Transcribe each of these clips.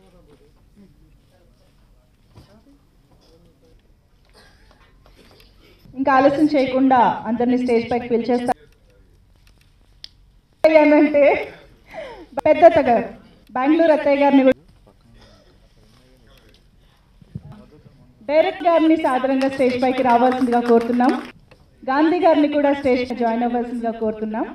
ఇంకా ఆలస్యం చేయకుండా అందరినీ స్టేజ్ పైకి పిలిచేస్తా అంటే పెద్ద అత్తయ్య గారు బెంగళూరు అత్తయ్య గారిని కూడా డైరెక్ట్ గారిని సాధారణంగా స్టేజ్ పైకి రావాల్సిందిగా కోరుతున్నాం గాంధీ గారిని కూడా స్టేజ్ పై జాయిన్ అవ్వాల్సిందిగా కోరుతున్నాం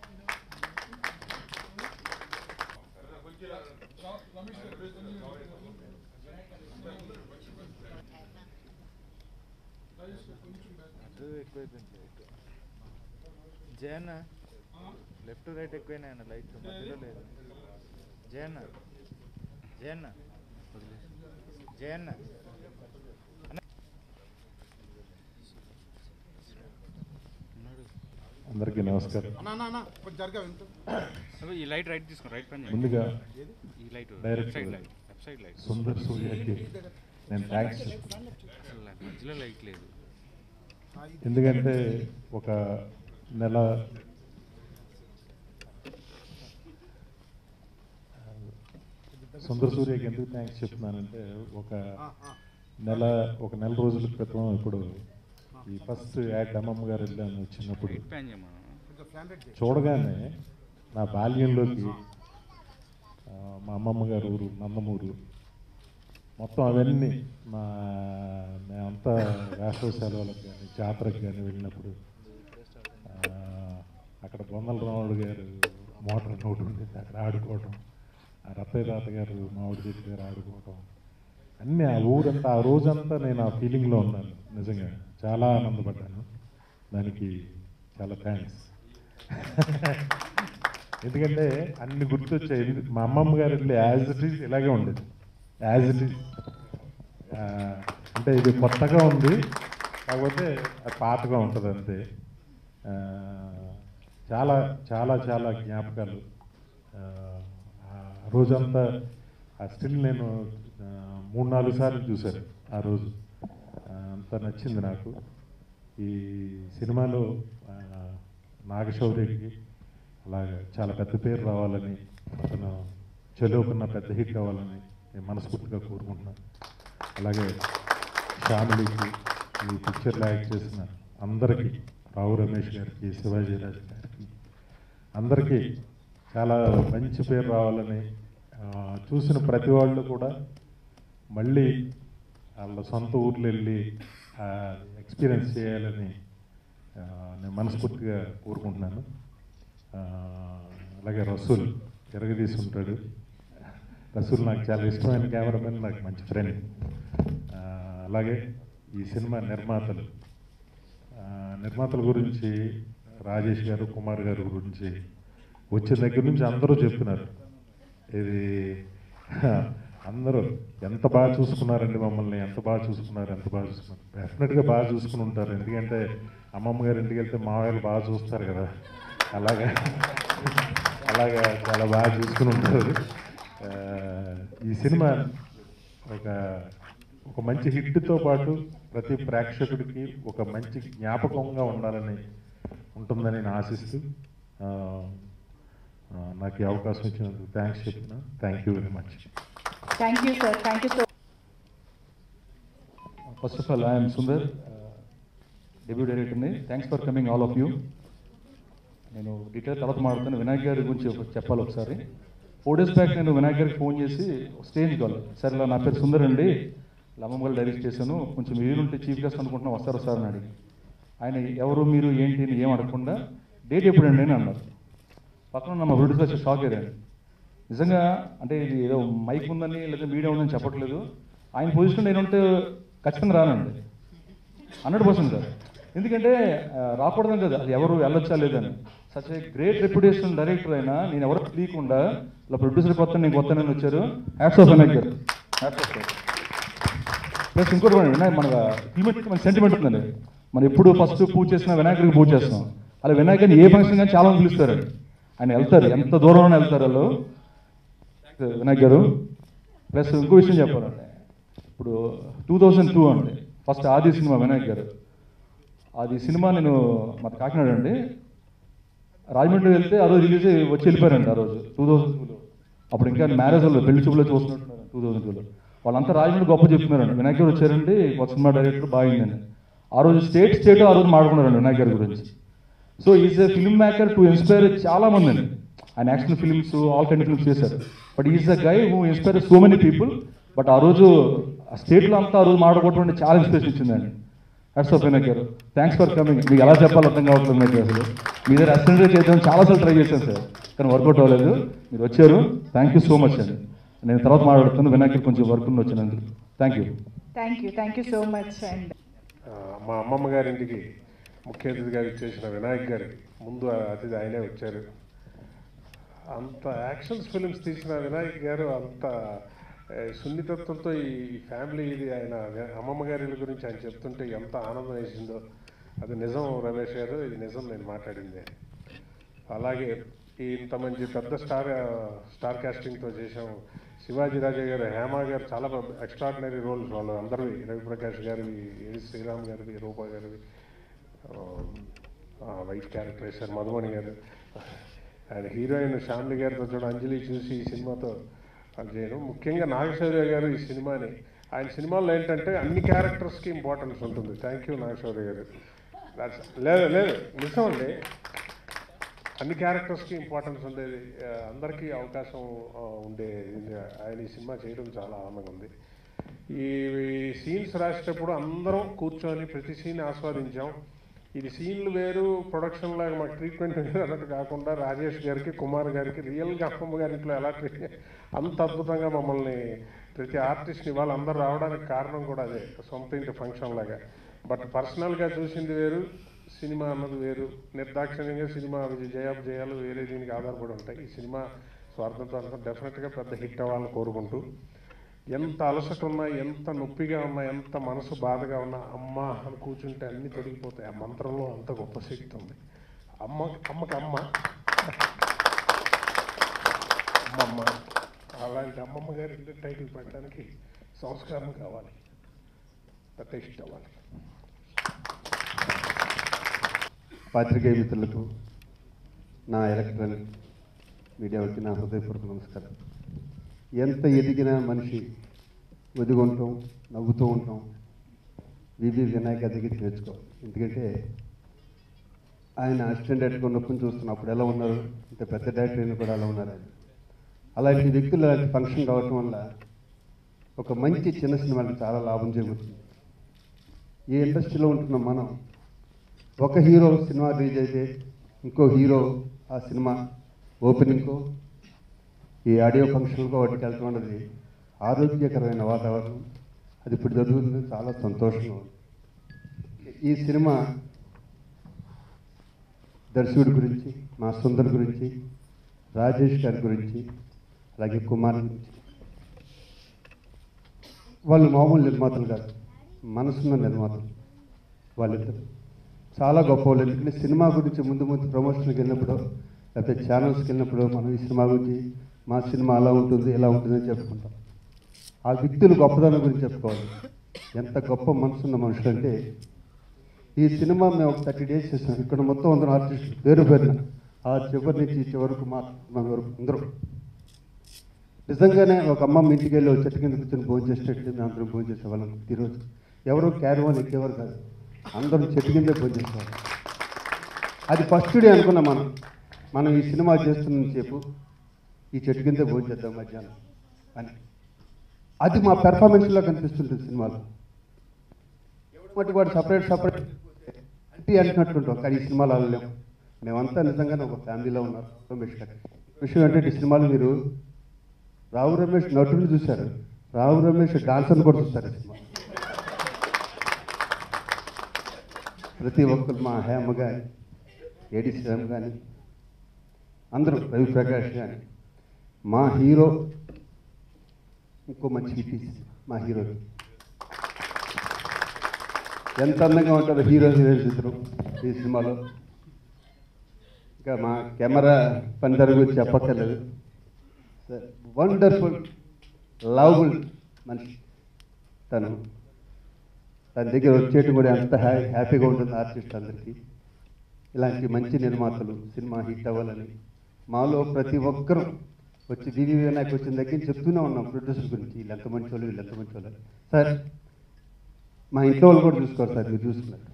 అటు ఎక్కువైపోయింది జయన్న లెఫ్ట్ రైట్ ఎక్కువైనా అన్న లైట్ మధ్యలో లేదు జయన్న జయన్న వదిలేసి. జయన్న అన్న. ఉన్నాడు. అందరికీ నమస్కారం అవి ఈ లైట్ రైట్ తీసుకో రైట్ పని ముందుగా ఈ light direct left side light left side light Sundar సూర్యకి నేను థ్యాంక్స్ అసలు మధ్యలో లైట్ లేదు ఎందుకంటే ఒక నెల సుందర్ సూర్యకి ఎందుకు థ్యాంక్స్ చెప్తున్నానంటే ఒక నెల ఒక నెల రోజుల క్రితం ఇప్పుడు ఈ ఫస్ట్ యాడ్ అమ్మమ్మ గారు వెళ్ళాను వచ్చినప్పుడు రైట్ పని చేయమా చూడగానే నా బాల్యంలోకి ఆ, మా అమ్మమ్మ గారు ఊరు నందమూరు మొత్తం అవన్నీ మా మేమంతా వేసవి సెలవులకు కానీ జాతరకు కానీ వెళ్ళినప్పుడు ఆ, అక్కడ బొందల రాముడు గారు మోటార్ నోటు ఉండేది అక్కడ ఆడుకోవడం ఆ రత్తయ్య తాత గారు మామిడి చెట్టు దగ్గర ఆడుకోవడం అన్నీ ఆ ఊరంతా ఆ రోజంతా నేను ఆ ఫీలింగ్లో ఉన్నాను నిజంగా చాలా ఆనందపడ్డాను దానికి చాలా థ్యాంక్స్ ఎందుకంటే అన్ని గుర్తొచ్చాయి ఎందు- మా అమ్మమ్మ గారి ఇల్లు యాజ్ ఇట్ ఈజ్ ఇలాగే ఉండేది యాజ్ ఇట్ ఈజ్ అంటే ఇది కొత్తగా ఉంది కాకపోతే అది పాతగా ఉంటుంది అంతే ఆ, చాలా చాలా చాలా జ్ఞాపకాలు ఆ, ఆ రోజంతా ఆ స్టిల్ నేను ఆ, మూడు నాలుగు సార్లు చూశాను ఆ రోజు ఆ, అంత నచ్చింది నాకు ఈ సినిమాలో ఆ, నాగశౌర్యకి అలాగే చాలా పెద్ద పేరు రావాలని అతను చెలువుకున్న పెద్ద హిట్ కావాలని నేను మనస్ఫూర్తిగా కోరుకుంటున్నాను అలాగే ఫ్యామిలీకి ఈ పిక్చర్లో యాక్ట్ చేసిన అందరికీ రావు రమేష్ గారికి శివాజీ రాజు గారికి అందరికీ చాలా మంచి పేరు రావాలని ఆ, చూసిన ప్రతి వాళ్ళు కూడా మళ్ళీ వాళ్ళ సొంత ఊర్లు వెళ్ళి ఎక్స్పీరియన్స్ చేయాలని ఆ, నేను మనస్ఫూర్తిగా కోరుకుంటున్నాను ఆ, అలాగే రసూల్ తిరగదీసి ఉంటాడు రసూల్ నాకు చాలా ఇష్టమైన కెమెరామెన్ నాకు మంచి ఫ్రెండ్ ఆ, అలాగే ఈ సినిమా నిర్మాతలు ఆ, నిర్మాతల గురించి రాజేష్ గారు కుమార్ గారు గురించి వచ్చిన దగ్గర నుంచి అందరూ చెప్తున్నారు ఇది అందరూ ఎంత బాగా చూసుకున్నారండి మమ్మల్ని ఎంత బాగా చూసుకున్నారు ఎంత బాగా చూసుకున్నారు డెఫినెట్గా బాగా చూసుకుని ఉంటారు ఎందుకంటే అమ్మమ్మ గారి ఇంటికి వెళ్తే మావయ్యలు బాగా చూస్తారు కదా అలాగా అలాగా చాలా బాగా చూసుకుని ఉంటారు ఆ, ఈ సినిమా ఒక ఒక మంచి హిట్తో పాటు ప్రతి ప్రేక్షకుడికి ఒక మంచి జ్ఞాపకంగా ఉండాలని ఉంటుందని నేను ఆశిస్తూ ఆ, ఆ, నాకు ఈ అవకాశం ఇచ్చినందుకు థ్యాంక్స్ చెప్తున్నా thank you very much thank you sir thank you so first of all I'm Sundar debut డైరెక్టర్ని thanks for coming all of you నేను డీటెయిల్ తర్వాత మాట్లాడుతాను వినాయక్ గారి గురించి ఒక- చెప్పాలి ఒకసారి ఫోర్ డేస్ బ్యాక్ నేను వినాయక్ గారికి ఫోన్ చేసి స్టేజ్ కాల్ సార్ ఇలా నా పేరు సుందర్ అండి లమ్మమ్మ గారు డైరెక్ట్ చేశాను కొంచెం మీరుంటే చీఫ్ గెస్ట్ అనుకుంటున్నా వస్తారా సార్ అని అడిగి ఆయన ఎవరు మీరు ఏంటి అని ఏం అడగకుండా డేట్ ఎప్పుడండి అని అన్నారు పక్కన ఉన్న మా ప్రొడ్యూసర్ వచ్చి షాక్ అయ్యారు నిజంగా అంటే ఇది ఏదో మైక్ ఉందని లేదా మీడియా ఉందని చెప్పట్లేదు ఆయన పొజిషన్ నేనుంటే ఖచ్చితంగా రానండి హండ్రెడ్ పర్సెంట్ సార్ ఎందుకంటే ఆ, రాకూడదని కదా అది ఎవరు వెళ్ళొచ్చా లేదని such a great reputation director అయినా నేను ఎవరు తెలియకుండా ఇలా ప్రొడ్యూసర్ కొత్త నేను కొత్త నేను వచ్చారు హ్యాట్స్ ఆఫ్ వినాయక్ గారు హ్యాట్స్ ఆఫ్ సార్ ప్లస్ ఇంకోటి కూడా వినాయక్ మన ఇంప్లిమెంట్ మన సెంటిమెంట్ ఉందండి మనం ఎప్పుడు ఫస్ట్ పూజ చేసినా వినాయకుడికి పూజ చేస్తాం అలా వినాయకుడిని ఏ ఫంక్షన్ కానీ చాలా మంది పిలుస్తారు ఆయన వెళ్తారు ఎంత దూరంలో వెళ్తారు వాళ్ళు వినాయక్ గారు ప్లస్ ఇంకో విషయం చెప్పాలండి ఇప్పుడు టూ థౌజండ్ టూ అండి ఫస్ట్ ఆది సినిమా వినాయక్ గారు అది సినిమా నేను మన కాకినాడ అండి రాజమండ్రి వెళ్తే ఆ రోజు రిలీజ్ అయ్యి వచ్చి వెళ్ళిపోయారండి ఆ రోజు టూ థౌజండ్ టూలో అప్పుడు ఇంకా మ్యారేజ్ వాళ్ళు పెళ్లి చూపులో చూస్తున్నట్టున్నారంట టూ థౌసండ్ టూలో వాళ్ళంతా రాజమండ్రి గొప్ప చెప్తున్నారండి వినాయక్ గారు వచ్చారండి ఒక సినిమా డైరెక్టర్ బాగుందని ఆ రోజు స్టేట్ స్టేట్ ఆ రోజు మాట్లాడుకున్నారండి వినాయక్ గారి గురించి so is a film maker to inspire చాలా మంది అండి ఆయన action films all kind films చేశారు but is a guy who inspire so many people but ఆ రోజు ఆ స్టేట్లో అంతా ఆ రోజు మాట్లాడుకోవడం చాలా ఇన్స్పిరేషన్ ఇచ్చిందండి హ్యాట్స్ ఆఫ్ వినాయక్ గారు థ్యాంక్స్ ఫర్ కమింగ్ మీకు ఎలా చెప్పాలో అర్థం కావట్లేదు మీకు అసలు మీ దగ్గర అసిస్టెంట్గా చేద్దాం చాలాసార్లు ట్రై చేశాను సార్ కానీ వర్కౌట్ అవ్వలేదు మీరు వచ్చారు థ్యాంక్ యూ సో మచ్ అండి నేను తర్వాత మాట్లాడుతాను వినాయక్ గారు కొంచెం వర్క్ వచ్చినందుకు thank you thank you thank you so much and ఆ, మా అమ్మమ్మ గారింటికి ముఖ్య అతిథిగా ఇచ్చేసిన వినాయక్ గారి ముందు ఆ అతిథి ఆయనే వచ్చారు అంత యాక్షన్స్ ఫిలిమ్స్ తీసిన వినాయక్ గారు అంత ఏ, సున్నితత్వంతో ఈ ఫ్యామిలీ ఇది ఆయన అమ్మమ్మ గారి ఇల్లు గురించి ఆయన చెప్తుంటే ఎంత ఆనందం వేసిందో అది నిజం రమేష్ గారు ఇది నిజం నేను మాట్లాడింది అలాగే ఈ ఇంత మంచి పెద్ద స్టార్ స్టార్ కాస్టింగ్తో చేసాం శివాజీ రాజా గారు హేమ గారు చాలా ఎక్స్ట్రాడినరీ రోల్స్ వాళ్ళు అందరివి రవిప్రకాష్ గారివి ఏవి శ్రీరామ్ గారివి రూపా గారివి ఆ, వైట్ క్యారెక్టర్ వేశారు మధుమణి గారు ఆయన హీరోయిన్ శామ్లి గారితో చూడ అంజలి చూసి ఈ సినిమాతో అది చేయడం ముఖ్యంగా నాగశౌర్య గారు ఈ సినిమాని ఆయన సినిమాల్లో ఏంటంటే అన్ని క్యారెక్టర్స్కి ఇంపార్టెన్స్ ఉంటుంది థ్యాంక్ యూ నాగశౌర్య గారు That's- లేదు లేదు నిజం అండి అన్ని క్యారెక్టర్స్కి ఇంపార్టెన్స్ ఉండేది ఆ, అందరికీ అవకాశం ఆ, ఉండే ఇది ఆయన ఈ సినిమా చేయడం చాలా ఆనందంగా ఉంది ఈ సీన్స్ రాసేటప్పుడు అందరం కూర్చొని ప్రతి సీన్ ఆస్వాదించాం ఇది సీన్లు వేరు ప్రొడక్షన్ లాగా మాకు ట్రీట్మెంట్ వేరు అన్నట్టు కాకుండా రాజేష్ గారికి కుమార్ గారికి రియల్గా అమ్మమ్మ గారి ఇంట్లో ఎలా ట్రీట్ అంత అద్భుతంగా మమ్మల్ని ప్రతి ఆర్టిస్ట్ని వాళ్ళందరూ రావడానికి కారణం కూడా అదే సొంత ఇంటి ఫంక్షన్ లాగా బట్ పర్సనల్గా చూసింది వేరు సినిమా అన్నది వేరు నిర్దాక్షిణ్యంగా సినిమా జయాబ్ జయాలు వేరే దీనికి ఆధారపడి ఉంటాయి ఈ సినిమా స్వార్థంతో అనుకో డెఫినెట్గా పెద్ద హిట్ అవ్వాలని కోరుకుంటూ ఎంత అలసట ఉన్నా ఎంత నొప్పిగా ఉన్నా ఎంత మనసు బాధగా ఉన్నా అమ్మ అని కూర్చుంటే అన్నీ తొలగిపోతాయి ఆ మంత్రంలో అంత గొప్ప శక్తి ఉంది అమ్మ అమ్మకి అమ్మ అమ్మమ్మ అలాంటి అమ్మమ్మ గారి ఇల్లు టైటిల్ పెట్టడానికి సంస్కారం కావాలి పెద్ద ఇష్టం అవ్వాలి పాత్రికేయ మిత్రులకు నా ఎలక్ట్రానిక్ మీడియాకి నా హృదయపూర్వక నమస్కారం ఎంత ఎదిగిన మనిషి ఒదిగుంటాం నవ్వుతూ ఉంటాం వివి వినాయక దగ్గర నేర్చుకోవాలి ఎందుకంటే ఆయన అసిస్టెంట్ డైరెక్టర్ ఉన్నప్పుడు చూస్తున్నాం అప్పుడు ఎలా ఉన్నారు ఇంత పెద్ద డైరెక్టర్ అయినా కూడా అలా ఉన్నారు ఆయన అలాంటి వ్యక్తులు అలాంటి ఫంక్షన్ కావటం వల్ల ఒక మంచి చిన్న సినిమాకి చాలా లాభం చేకూరుతుంది ఈ ఇండస్ట్రీలో ఉంటున్న మనం ఒక హీరో సినిమా రిలీజ్ అయితే ఇంకో హీరో ఆ సినిమా ఓపెనింగ్కో ఈ ఆడియో ఫంక్షన్కో వాటికి వెళ్తూ ఉన్నది ఆరోగ్యకరమైన వాతావరణం అది ఇప్పుడు జరుగుతుంది చాలా సంతోషంగా ఉంది ఈ సినిమా దర్శకుడి గురించి మా సుందర్ గురించి రాజేష్ గారి గురించి అలాగే కుమార్ గురించి వాళ్ళు మామూలు నిర్మాతలు కాదు మనసున్న నిర్మాతలు వాళ్ళిద్దరు చాలా గొప్ప వాళ్ళు ఎందుకంటే సినిమా గురించి ముందు ముందు ప్రమోషన్కి వెళ్ళినప్పుడు లేకపోతే ఛానల్స్కి వెళ్ళినప్పుడు మనం ఈ సినిమా గురించి మా సినిమా అలా ఉంటుంది ఇలా ఉంటుంది అని చెప్పుకుంటాం ఆ వ్యక్తులు గొప్పదనం గురించి చెప్పుకోవాలి ఎంత గొప్ప మనసున్న మనుషులు అంటే ఈ సినిమా మేము ఒక థర్టీ డేస్ చేసాం ఇక్కడ మొత్తం అందరం ఆర్టిస్టులు పేరు పేరున ఆ చివరి నుంచి ఈ చివరకు మా మా వరకు అందరం నిజంగానే ఒక అమ్మ ఇంటికి వెళ్ళి ఒక చెట్టు కింద కూర్చొని భోజనం చేసేటట్టు మేము అందరం భోజనం చేసేవాళ్ళం ఈరోజు ఎవరు క్యారవాన్ ఎక్కేవారు కాదు అందరం చెట్టు కిందే భోజనం చేసేవాళ్ళం అది ఫస్ట్ డే అనుకున్నాం మనం మనం ఈ సినిమా చేస్తున్న సేపు ఈ చెట్టు కిందే భోజనం చేద్దాం మధ్యాహ్నం అని అది మా పెర్ఫార్మెన్స్లో కనిపిస్తుంటుంది సినిమాలో మట్టి వాడు సపరేట్ సపరేట్ అంటే అంటున్నట్టుంటాం కానీ ఈ సినిమాలో వెళ్ళలేం మేమంతా నిజంగానే ఒక ఫ్యామిలీలో ఉన్నారు రమేష్ గారు విషయం ఏంటంటే ఈ సినిమాలో మీరు రావు రమేష్ నటుని చూశారు రావు రమేష్ డాన్సర్ని కూడా చూస్తారు ఈ సినిమా ప్రతి ఒక్కరు మా హేమ కానీ ఏడి శ్రీరామ్ కానీ అందరూ రవి ప్రకాష్ కానీ మా హీరో ఇంకో మంచి హిట్ ఇచ్చింది మా హీరో ఎంత అందంగా ఉంటారో హీరో హీరోయిన్స్ ఇద్దరు ఈ సినిమాలో ఇంకా మా కెమెరా పనితనం గురించి చెప్పక్కర్లేదు వండర్ఫుల్ లవబుల్ మనిషి తను తన దగ్గర వచ్చేయటం కూడా ఎంత హ్యా హ్యాపీగా ఉంటుంది ఆర్టిస్ట్ అందరికీ ఇలాంటి మంచి నిర్మాతలు సినిమా హిట్ అవ్వాలని మాలో ప్రతి ఒక్కరూ వచ్చి వివి వినాయక్ వచ్చిన దగ్గర నుంచి చెప్తూనే ఉన్నాం ప్రొడ్యూసర్ గురించి వీళ్ళు ఎంత మంచి వాళ్ళు వీళ్ళు ఎంత మంచి వాళ్ళు సార్ మా ఇంట్లో వాళ్ళు కూడా చూసుకోరు సార్ మీరు చూసుకున్నారు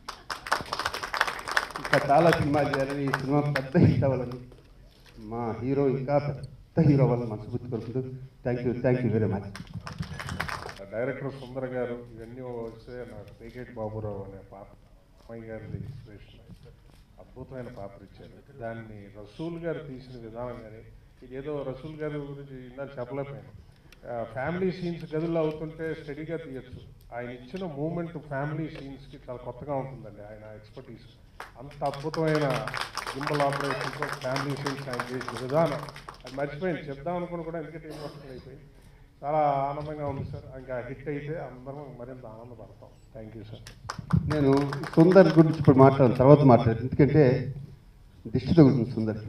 ఇంకా చాలా సినిమాలు చేయాలని ఈ సినిమా పెద్ద హిట్ అవ్వాలని మా హీరో ఇంకా పెద్ద హీరో అవ్వాలని మనస్ఫూర్తి కోరుకుంటూ thank you thank you very much director Sundar గారు ఇవన్నీ వస్తే నాకు పేకేట్ బాబురావు అనే పాప అమ్మాయి గారిది ఇన్స్పిరేషన్ అద్భుతమైన పాత్ర ఇచ్చారు దాన్ని రసూల్ గారు తీసిన విధానం కానీ ఇదేదో రసూల్ గారి గురించి ఇందాక చెప్పలేకపోయాను ఫ్యామిలీ సీన్స్ గదుల్లో అవుతుంటే స్టడీగా తీయచ్చు ఆయన ఇచ్చిన మూమెంట్ ఫ్యామిలీ సీన్స్కి చాలా కొత్తగా ఉంటుందండి ఆయన ఎక్స్పర్టీస్ అంత అద్భుతమైన గింబల్ ఆపరేషన్తో ఫ్యామిలీ సీన్స్ ఆయన చేసిన విధానం అది మర్చిపోయింది చెప్దాం అనుకుని కూడా ఎందుకంటే ఎమోషనల్ అయిపోయింది చాలా ఆనందంగా ఉంది సార్ ఇంకా హిట్ అయితే అందరం మరింత ఆనందపడతాం థ్యాంక్ యూ సార్ నేను సుందర్ గురించి ఇప్పుడు మాట్లాడాను తర్వాత మాట్లాడాను ఎందుకంటే దిష్టి తగులుతుంది సుందర్కి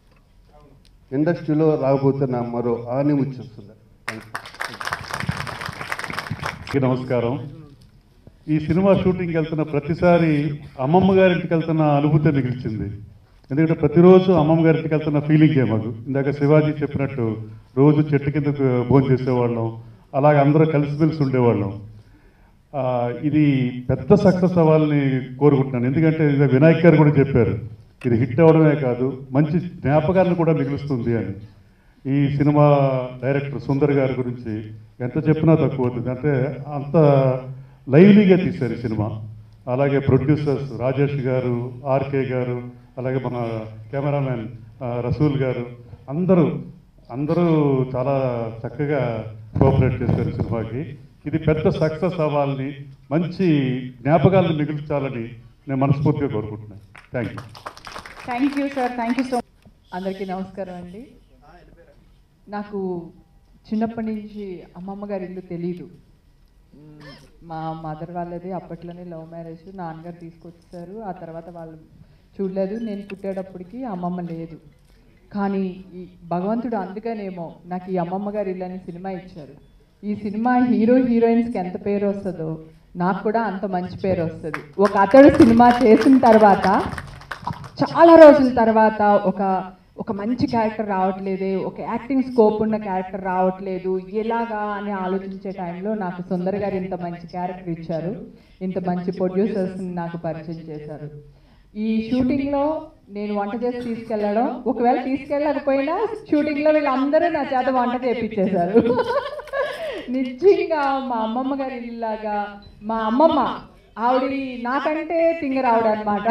ఇండస్ట్రీలో రాబోతున్న మరో ఆనిముత్యం సుందర్ థ్యాంక్ యూ అందరికీ నమస్కారం ఈ సినిమా షూటింగ్కి వెళ్తున్న ప్రతిసారి అమ్మమ్మ గారింటికి వెళ్తున్న అనుభూతి మిగిల్చింది ఎందుకంటే ప్రతిరోజు అమ్మమ్మ గారింటికి వెళ్తున్న ఫీలింగే మాకు ఇందాక శివాజీ చెప్పినట్టు రోజు చెట్టు కింద భోజనం చేసేవాళ్ళం అలాగే అందరూ కలిసిమెలిసి ఉండేవాళ్ళం ఆ, ఇది పెద్ద సక్సెస్ అవ్వాలని కోరుకుంటున్నాను ఎందుకంటే ఇది వినాయక్ గారు కూడా చెప్పారు ఇది హిట్ అవ్వడమే కాదు మంచి జ్ఞాపకాలను కూడా మిగులుస్తుంది అని ఈ సినిమా డైరెక్టర్ సుందర్ గారి గురించి ఎంత చెప్పినా తక్కువ అవుతుంది అంటే అంత లైవ్లీగా తీశారు ఈ సినిమా అలాగే ప్రొడ్యూసర్స్ రాజేష్ గారు ఆర్కే గారు అలాగే మన కెమెరామెన్ ఆ, రసూల్ గారు అందరూ అందరూ చాలా చక్కగా కోఆపరేట్ చేశారు ఈ సినిమాకి ఇది పెద్ద సక్సెస్ అవ్వాలని మంచి జ్ఞాపకాలను మిగిల్చాలని నేను మనస్ఫూర్తిగా కోరుకుంటున్నాను thank you thank you sir thank you so అందరికీ నమస్కారం అండి నాకు చిన్నప్పటి నుంచి అమ్మమ్మ గారి ఇల్లు తెలీదు మ్, మా మదర్ వాళ్ళది అప్పట్లోనే లవ్ మ్యారేజ్ నాన్నగారు తీసుకొచ్చేసారు ఆ తర్వాత వాళ్ళు చూడలేదు నేను పుట్టేటప్పటికి అమ్మమ్మ లేదు కానీ ఈ భగవంతుడు అందుకనేమో నాకు ఈ అమ్మమ్మ గారి ఇల్లు అనే సినిమా ఇచ్చారు ఈ సినిమా హీరో హీరోయిన్స్కి ఎంత పేరు వస్తుందో నాకు కూడా అంత మంచి పేరు వస్తుంది ఒక అతడు సినిమా చేసిన తర్వాత చాలా రోజుల తర్వాత ఒక ఒక మంచి క్యారెక్టర్ రావట్లేదే ఒక యాక్టింగ్ స్కోప్ ఉన్న క్యారెక్టర్ రావట్లేదు ఎలాగా అని ఆలోచించే టైంలో నాకు సుందర్ గారు ఇంత మంచి క్యారెక్టర్ ఇచ్చారు ఇంత మంచి ప్రొడ్యూసర్స్ నాకు పరిచయం చేశారు ఈ షూటింగ్లో నేను వంట చేసి తీసుకెళ్ళడం ఒకవేళ తీసుకెళ్ళకపోయినా షూటింగ్లో వీళ్ళందరూ నా చేత వంట చేపించేశారు నిజంగా మా అమ్మమ్మ గారి ఇల్లాగా మా అమ్మమ్మ ఆవిడ నాకంటే తింగరావిడ అనమాట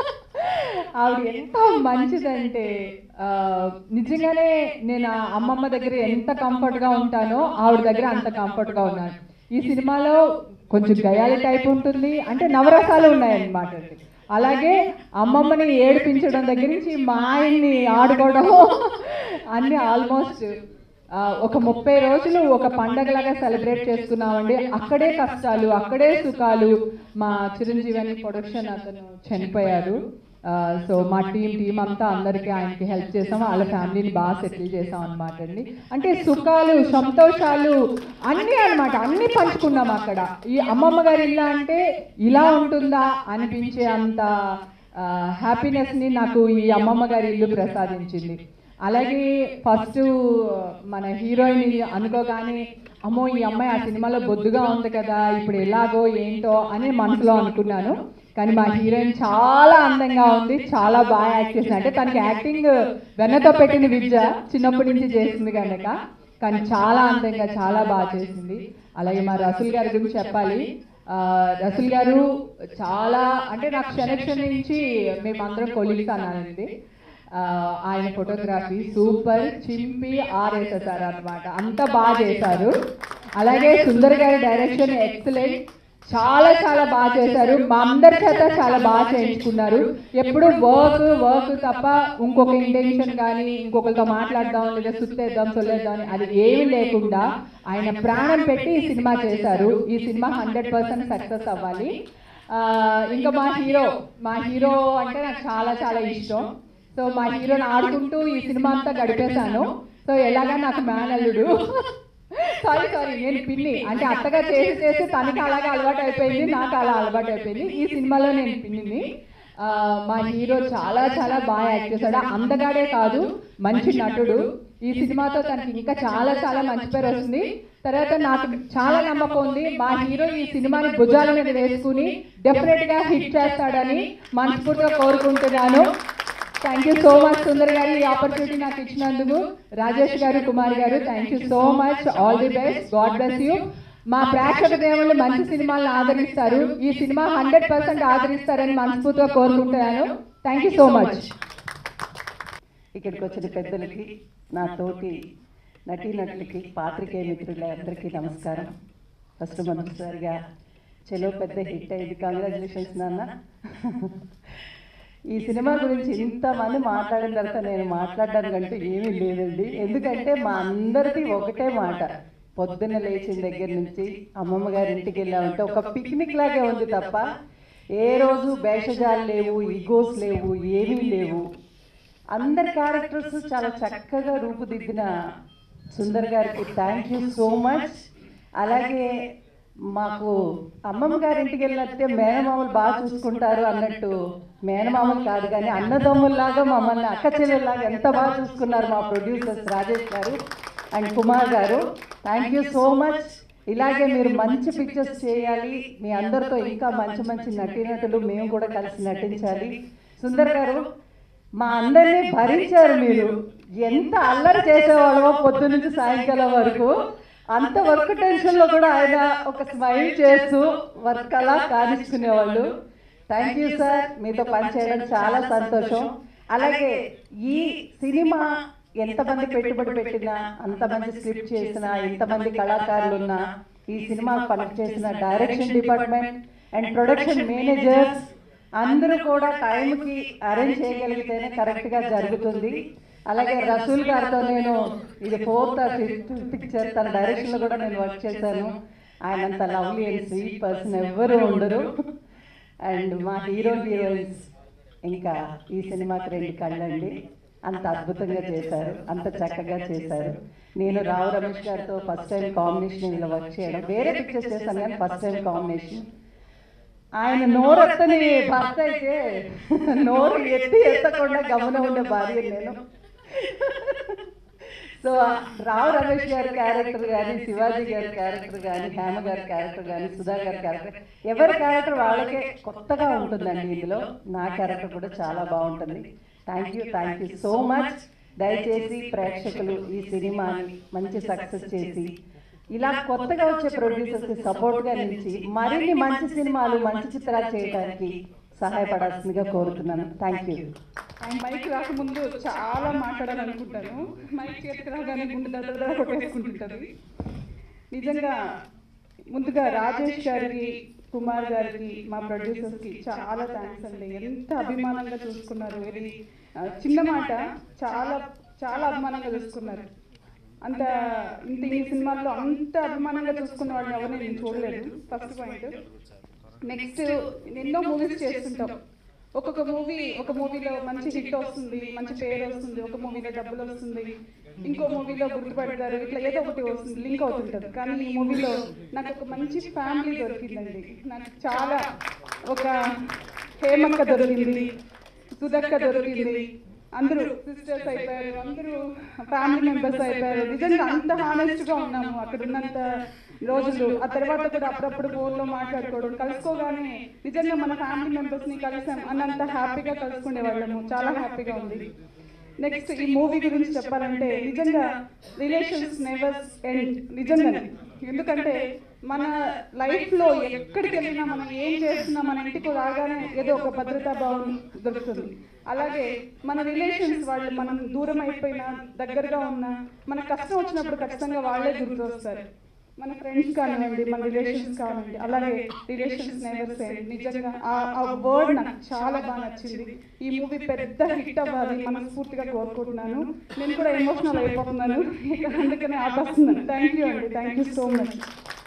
ఆవిడ ఎంత మంచిదంటే ఆ, నిజంగానే నేను ఆ అమ్మమ్మ దగ్గర ఎంత కంఫర్ట్గా ఉంటానో ఆవిడ దగ్గర అంత కంఫర్ట్గా ఉన్నాను ఈ సినిమాలో కొంచెం గయాలి టైప్ ఉంటుంది అంటే నవరసాలు ఉన్నాయన్నమాట అండి అలాగే అమ్మమ్మని ఏడిపించడం దగ్గర నుంచి మా ఆయన్ని ఆడుకోవడం అన్ని ఆల్మోస్ట్ ఆ, ఒక ముప్పై రోజులు ఒక పండగలాగా సెలబ్రేట్ చేసుకున్నామండి అక్కడే కష్టాలు అక్కడే సుఖాలు మా చిరంజీవి ప్రొడక్షన్ అతను చనిపోయారు ఆ, సో మా టీం టీం అంతా అందరికీ ఆయనకి హెల్ప్ చేసాం వాళ్ళ ఫ్యామిలీని బాగా సెటిల్ చేసాం అనమాట అండి అంటే సుఖాలు సంతోషాలు అన్నీ అన్నమాట అన్నీ పంచుకున్నాం అక్కడ ఈ అమ్మమ్మ గారి ఇల్లు అంటే ఇలా ఉంటుందా అనిపించే అంత హ్యాపీనెస్ని నాకు ఈ అమ్మమ్మ గారి ఇల్లు ప్రసాదించింది అలాగే ఫస్ట్ మన హీరోయిన్ అనుకోగానే అమ్మో ఈ అమ్మాయి ఆ సినిమాలో బొద్దుగా ఉంది కదా ఇప్పుడు ఎలాగో ఏంటో అని మనసులో అనుకున్నాను కానీ మా హీరోయిన్ చాలా అందంగా ఉంది చాలా బాగా యాక్ట్ చేసింది అంటే తనకి యాక్టింగ్ వెన్నతో పెట్టిన విద్య చిన్నప్పటి నుంచి చేసింది కనుక కానీ చాలా అందంగా చాలా బాగా చేసింది అలాగే మా రసూల్ గారి గురించి చెప్పాలి ఆ, రసూల్ గారు చాలా అంటే నాకు క్షణక్షణ నుంచి మేమందరం కొలీగ్స్ అన్నానండి ఆ, ఆయన ఫోటోగ్రఫీ సూపర్ చింపి ఆరేసేసారు అనమాట అంత బాగా చేశారు అలాగే సుందర్ గారి డైరెక్షన్ ఎక్సలెంట్ చాలా చాలా బాగా చేశారు మా అందరి చేత చాలా బాగా చేయించుకున్నారు ఎప్పుడు వర్క్ వర్క్ తప్ప ఇంకొక ఇంటెన్షన్ కానీ ఇంకొకరితో మాట్లాడదాం లేదా సుత్తేద్దాం సొల్లేద్దాం అని అది ఏమీ లేకుండా ఆయన ప్రాణం పెట్టి ఈ సినిమా చేశారు ఈ సినిమా హండ్రెడ్ పర్సెంట్ సక్సెస్ అవ్వాలి ఆ, ఇంకా మా హీరో మా హీరో అంటే నాకు చాలా చాలా ఇష్టం సో మా హీరోని ఆడుకుంటూ ఈ సినిమా అంతా గడిపేశాను సో ఎలాగా నాకు మేనల్లుడు సారీ సారీ నేను పిన్ని అంటే అత్తగా చేసి చేసి తనకి అలాగే అలవాటు అయిపోయింది నాకు అలా అలవాటు అయిపోయింది ఈ సినిమాలో నేను పిన్నిని ఆ, మా హీరో చాలా చాలా బాగా యాక్ట్ చేశాడు అందగాడే కాదు మంచి నటుడు ఈ సినిమాతో తనకి ఇంకా చాలా చాలా మంచి పేరు వస్తుంది తర్వాత నాకు చాలా నమ్మకం ఉంది మా హీరో ఈ సినిమాని భుజాల మీద వేసుకుని డెఫినెట్ గా హిట్ చేస్తాడని మనస్ఫూర్తిగా కోరుకుంటున్నాను thank you so much Sundar గారు ఈ ఆపర్చునిటీ నాకు ఇచ్చినందుకు రాజేష్ గారు కుమార్ గారు thank you so much all the best God bless you మా ప్రేక్షక దేవుళ్ళు మంచి సినిమాలను ఆదరిస్తారు ఈ సినిమా హండ్రెడ్ పర్సెంట్ ఆదరిస్తారని మనస్ఫూర్తిగా కోరుకుంటున్నాను థ్యాంక్ యూ సో మచ్ ఇక్కడికి వచ్చిన పెద్దలకి నా తోటి నటీనటులకి పాత్రికేయ మిత్రుల అందరికీ నమస్కారం ఫస్ట్ మొదటిసారిగా చెలో పెద్ద హిట్ అయింది కంగ్రాచులేషన్స్ నాన్న ఈ సినిమా గురించి ఇంతమంది మాట్లాడిన తర్వాత నేను మాట్లాడడానికంటూ ఏమీ లేదండి ఎందుకంటే మా అందరిది ఒకటే మాట పొద్దున్న లేచిన దగ్గర నుంచి అమ్మమ్మ గారి ఇంటికి వెళ్ళామంటే ఒక పిక్నిక్ లాగే ఉంది తప్ప ఏ రోజు భేషజాలు లేవు ఈగోస్ లేవు ఏమీ లేవు అందరి క్యారెక్టర్స్ చాలా చక్కగా రూపుదిద్దిన సుందర్ గారికి థ్యాంక్ యూ సో మచ్ అలాగే మాకు అమ్మమ్మ గారి ఇంటికి వెళ్ళినట్టే మేనమామలు బాగా చూసుకుంటారు అన్నట్టు మేనమామలు కాదు కానీ అన్నదమ్ముల్లాగా మమ్మల్ని అక్క చెల్లెల్లాగా ఎంత బాగా చూసుకున్నారు మా ప్రొడ్యూసర్స్ రాజేష్ గారు అండ్ కుమార్ గారు థ్యాంక్ యూ సో మచ్ ఇలాగే మీరు మంచి పిక్చర్స్ చేయాలి మీ అందరితో ఇంకా మంచి మంచి నటీనటులు మేము కూడా కలిసి నటించాలి సుందర్ గారు మా అందరినీ భరించారు మీరు ఎంత అల్లరి చేసేవాళ్ళమో పొద్దు నుంచి సాయంకాలం వరకు అంత వర్క్ టెన్షన్ లో కూడా ఆయన ఒక స్మైల్ చేస్తూ వర్క్ అలా కానిచ్చుకునేవాళ్ళు థ్యాంక్ యూ సార్ మీతో పనిచేయడం చాలా సంతోషం అలాగే ఈ సినిమా ఎంతమంది పెట్టుబడి పెట్టినా అంతమంది స్క్రిప్ట్ చేసినా ఎంతమంది కళాకారులు ఉన్నా ఈ సినిమా పని చేసిన direction department and production managers అందరూ కూడా టైంకి అరేంజ్ చేయగలిగితేనే కరెక్ట్గా జరుగుతుంది అలాగే రసూల్ గారితో నేను ఇది ఫోర్త్ ఫిఫ్త్ పిక్చర్ తన డైరెక్షన్లో కూడా నేను వర్క్ చేశాను ఆయన అంత లవ్లీ అండ్ స్వీట్ పర్సన్ ఎవ్వరూ ఉండరు అండ్ మా హీరో హీరోయిన్స్ ఇంకా ఈ సినిమాకి రెండు కళ్ళండి అంత అద్భుతంగా చేశారు అంత చక్కగా చేశారు నేను రావు రమేష్ గారితో ఫస్ట్ టైం కాంబినేషన్ ఇలా వర్క్ చేయడం వేరే పిక్చర్స్ చేశాను కానీ ఫస్ట్ టైం కాంబినేషన్ ఆయన నోరెత్తని భర్త అయితే నోరు ఎత్తి ఎత్తకుండా గమనం ఉండే భార్య నేను సో రావు రమేష్ గారి క్యారెక్టర్ కానీ శివాజీ గారి క్యారెక్టర్ కానీ హేమ గారి క్యారెక్టర్ కానీ సుధా గారి క్యారెక్టర్ ఎవరి క్యారెక్టర్ వాళ్ళకే కొత్తగా ఉంటుందండి ఇందులో నా క్యారెక్టర్ కూడా చాలా బాగుంటుంది thank you thank you so much దయచేసి ప్రేక్షకులు ఈ సినిమాని మంచి సక్సెస్ చేసి ఇలా కొత్తగా వచ్చే ప్రొడ్యూసర్స్ సపోర్ట్గా నిలిచి మరిన్ని మంచి సినిమాలు మంచి చిత్రాలు చేయడానికి సహాయపడాల్సిందిగా కోరుతున్నాను థ్యాంక్ యూ ఆయన మైక్ రాకముందు చాలా మాట్లాడాలనుకుంటాను మైక్ చేతికి రాగానే గుండె దడ కొట్టేసుకుంటుంటుంది నిజంగా ముందుగా రాజేష్ గారికి కుమార్ గారికి మా ప్రొడ్యూసర్స్కి చాలా థ్యాంక్స్ అండి ఎంత అభిమానంగా చూసుకున్నారు ఇది ఆ, చిన్న మాట చాలా చాలా అభిమానంగా చూసుకున్నారు అంత ఇంత ఈ సినిమాల్లో అంత అభిమానంగా చూసుకున్న వాళ్ళని ఎవరిని నేను చూడలేదు ఫస్ట్ పాయింట్ నెక్స్ట్ ఎన్నో మూవీస్ చేస్తుంటాం ఒక్కొక్క మూవీ ఒక మూవీలో మంచి హిట్ వస్తుంది మంచి పేరు వస్తుంది ఒక మూవీలో డబ్బులు వస్తుంది ఇంకో మూవీలో గుర్తుపడతారు ఇట్లా ఏదో ఒకటి వస్తుంది లింక్ అవుతుంటుంది కానీ ఈ మూవీలో నాకు ఒక మంచి ఫ్యామిలీ దొరికిందండి నాకు చాలా ఒక హేమక్క దొరికింది సుధక్క దొరికింది అందరూ సిస్టర్స్ అయిపోయారు అందరూ ఫ్యామిలీ మెంబర్స్ అయిపోయారు నిజంగా అంత హానెస్ట్ గా ఉన్నాము అక్కడ ఉన్నంత రోజులు ఆ తర్వాత కూడా అప్పుడప్పుడు ఫోన్లో మాట్లాడుకోవడం కలుసుకోగానే నిజంగా మన ఫ్యామిలీ మెంబర్స్ ని కలిసాం అన్నంత హ్యాపీగా కలుసుకునే వాళ్ళము చాలా హ్యాపీగా ఉంది నెక్స్ట్ ఈ మూవీ గురించి చెప్పాలంటే నిజంగా రిలేషన్స్ నెవర్ ఎండ్ నిజంగానే ఎందుకంటే మన లైఫ్ లో ఎక్కడికి వెళ్ళినా మనం ఏం చేస్తున్నా మన ఇంటికి రాగానే ఏదో ఒక భద్రతా భావం దొరుకుతుంది అలాగే మన రిలేషన్స్ వాళ్ళు మనం దూరం అయిపోయినా దగ్గరగా ఉన్నా మన కష్టం వచ్చినప్పుడు ఖచ్చితంగా వాళ్ళే గుర్తు వస్తారు మన ఫ్రెండ్స్ కానివ్వండి మన రిలేషన్స్ కానివ్వండి అలాగే రిలేషన్స్ నెవర్ సేమ్ నిజంగా ఆ- ఆ వర్డ్ నాకు చాలా బాగా నచ్చింది ఈ మూవీ పెద్ద హిట్ అవ్వాలి మనస్ఫూర్తిగా కోరుకుంటున్నాను నేను కూడా ఎమోషనల్ అయిపోతున్నాను ఇక అందుకనే ఆపేస్తున్నాను థ్యాంక్ యూ అండి థ్యాంక్ యూ సో మచ్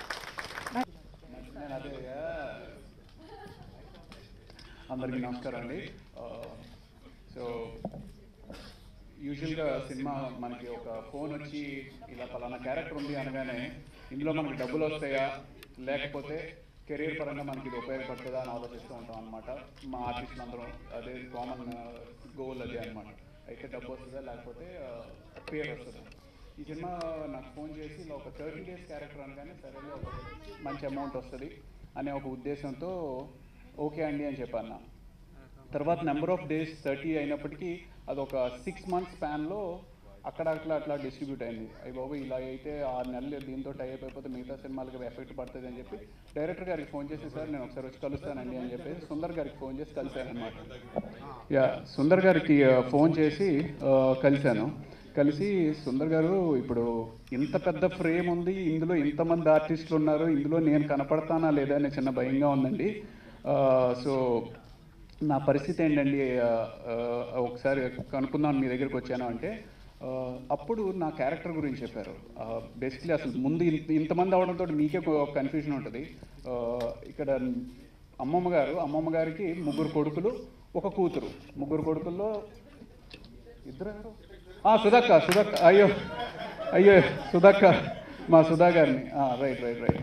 అందరికీ నమస్కారం అండి సో యూజువల్గా సినిమా మనకి ఒక ఫోన్ వచ్చి ఇలా పలానా క్యారెక్టర్ ఉంది అనగానే ఇందులో మనకి డబ్బులు వస్తాయా లేకపోతే కెరీర్ పరంగా మనకి ఇది ఉపయోగపడుతుందా అని ఆలోచిస్తూ ఉంటాం అనమాట మా ఆర్టిస్టులు అందరం అదే కామన్ గోల్ అదే అనమాట అయితే డబ్బు వస్తుందా లేకపోతే పేరు వస్తుందా ఈ సినిమా నాకు ఫోన్ చేసి ఇలా ఒక థర్టీ డేస్ క్యారెక్టర్ అనగానే సరే ఒక మంచి అమౌంట్ వస్తుంది అనే ఒక ఉద్దేశంతో ఓకే అండి అని చెప్పాను తర్వాత నెంబర్ ఆఫ్ డేస్ థర్టీ అయినప్పటికీ అది ఒక సిక్స్ మంత్స్ స్పాన్లో అక్కడ అట్లా అట్లా డిస్ట్రిబ్యూట్ అయింది అయ్యి బాబు ఇలా అయితే ఆరు నెలలు దీంతో టై అయిపోతే మిగతా సినిమాలకి ఎఫెక్ట్ పడుతుంది అని చెప్పి డైరెక్టర్ గారికి ఫోన్ చేసి సార్ నేను ఒకసారి వచ్చి కలుస్తానండి అని చెప్పేసి సుందర్ గారికి ఫోన్ చేసి కలిశాను అనమాట యా సుందర్ గారికి ఫోన్ చేసి ఆ, కలిశాను కలిసి సుందర్ గారు ఇప్పుడు ఇంత పెద్ద ఫ్రేమ్ ఉంది ఇందులో ఇంతమంది ఆర్టిస్టులు ఉన్నారు ఇందులో నేను కనపడతానా లేదా అనే చిన్న భయంగా ఉందండి సో నా పరిస్థితి ఏంటండి ఆ, ఆ, ఒకసారి కనుక్కుందాం మీ దగ్గరికి వచ్చాను అంటే ఆ, అప్పుడు నా క్యారెక్టర్ గురించి చెప్పారు బేసిక్లీ అసలు ముందు ఇంత ఇంతమంది అవడంతో మీకే ఒక కన్ఫ్యూజన్ ఉంటుంది ఆ, ఇక్కడ అమ్మమ్మ గారు అమ్మమ్మ గారికి ముగ్గురు కొడుకులు ఒక కూతురు ముగ్గురు కొడుకుల్లో ఇద్దరు ఎవరు? ఆ, సుధక్క సుధక్క అయ్యో అయ్యో సుధక్క మా సుధా గారిని right right right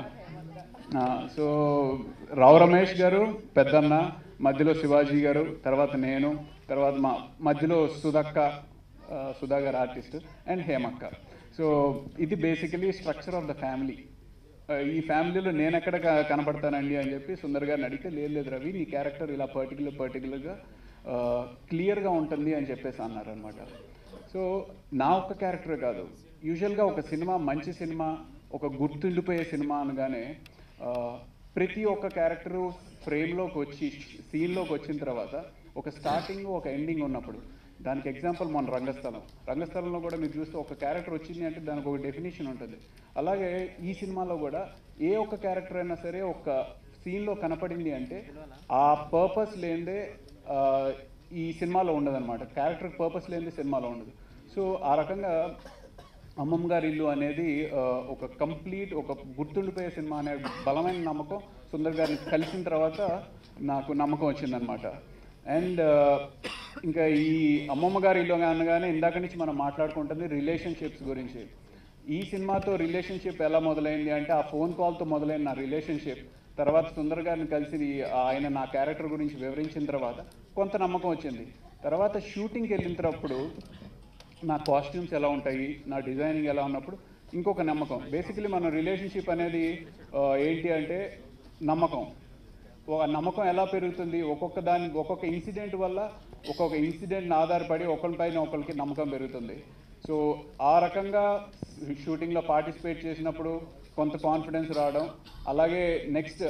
so Rao Ramesh గారు పెద్దన్న మధ్యలో శివాజీ గారు తర్వాత నేను తర్వాత మా మధ్యలో సుధక్క ఆ, సుధా గారు ఆర్టిస్ట్ అండ్ హేమక్క సో ఇది basically structure of the family ఈ ఫ్యామిలీలో నేను ఎక్కడ క- కనపడతానండి అని చెప్పి సుందర్ గారిని అడిగితే లేదు లేదు రవి నీ క్యారెక్టర్ ఇలా పర్టికులర్ పర్టికులర్గా క్లియర్గా ఉంటుంది అని చెప్పేసి అన్నారు అనమాట సో నా ఒక్క క్యారెక్టర్ కాదు యూజువల్గా ఒక సినిమా మంచి సినిమా ఒక గుర్తుండిపోయే సినిమా అనగానే ఆ, ప్రతి ఒక్క క్యారెక్టరు ఫ్రేమ్లోకి వచ్చి సీన్లోకి వచ్చిన తర్వాత ఒక స్టార్టింగ్ ఒక ఎండింగ్ ఉన్నప్పుడు దానికి ఎగ్జాంపుల్ మన రంగస్థలం రంగస్థలంలో కూడా మీరు చూస్తే ఒక క్యారెక్టర్ వచ్చింది అంటే దానికి ఒక డెఫినేషన్ ఉంటుంది అలాగే ఈ సినిమాలో కూడా ఏ ఒక్క క్యారెక్టర్ అయినా సరే ఒక సీన్లో కనపడింది అంటే ఆ పర్పస్ లేనిదే ఆ, ఈ సినిమాలో ఉండదన్నమాట క్యారెక్టర్ పర్పస్ లేనిదే సినిమాలో ఉండదు సో ఆ రకంగా అమ్మమ్మ గారి ఇల్లు అనేది ఆ, ఒక కంప్లీట్ ఒక గుర్తుండిపోయే సినిమా అనే బలమైన నమ్మకం సుందర్ గారిని కలిసిన తర్వాత నాకు నమ్మకం వచ్చిందనమాట అండ్ ఇంకా ఈ అమ్మమ్మ గారి ఇల్లు అనగానే ఇందాక నుంచి మనం మాట్లాడుకుంటుంది రిలేషన్షిప్స్ గురించి ఈ సినిమాతో రిలేషన్షిప్ ఎలా మొదలైంది అంటే ఆ ఫోన్ కాల్తో మొదలైన నా రిలేషన్షిప్ తర్వాత సుందర్ గారిని కలిసి ఆయన నా క్యారెక్టర్ గురించి వివరించిన తర్వాత కొంత నమ్మకం వచ్చింది తర్వాత షూటింగ్కి వెళ్ళినప్పుడు నా కాస్ట్యూమ్స్ ఎలా ఉంటాయి నా డిజైనింగ్ ఎలా ఉన్నప్పుడు ఇంకొక నమ్మకం బేసికలీ మన రిలేషన్షిప్ అనేది ఆ, ఏంటి అంటే నమ్మకం ఒక నమ్మకం ఎలా పెరుగుతుంది ఒక్కొక్క దాని ఒక్కొక్క ఇన్సిడెంట్ వల్ల ఒక్కొక్క ఇన్సిడెంట్ని ఆధారపడి ఒకరిపైన ఒకరికి నమ్మకం పెరుగుతుంది సో ఆ రకంగా షూటింగ్లో పార్టిసిపేట్ చేసినప్పుడు కొంత కాన్ఫిడెన్స్ రావడం అలాగే నెక్స్ట్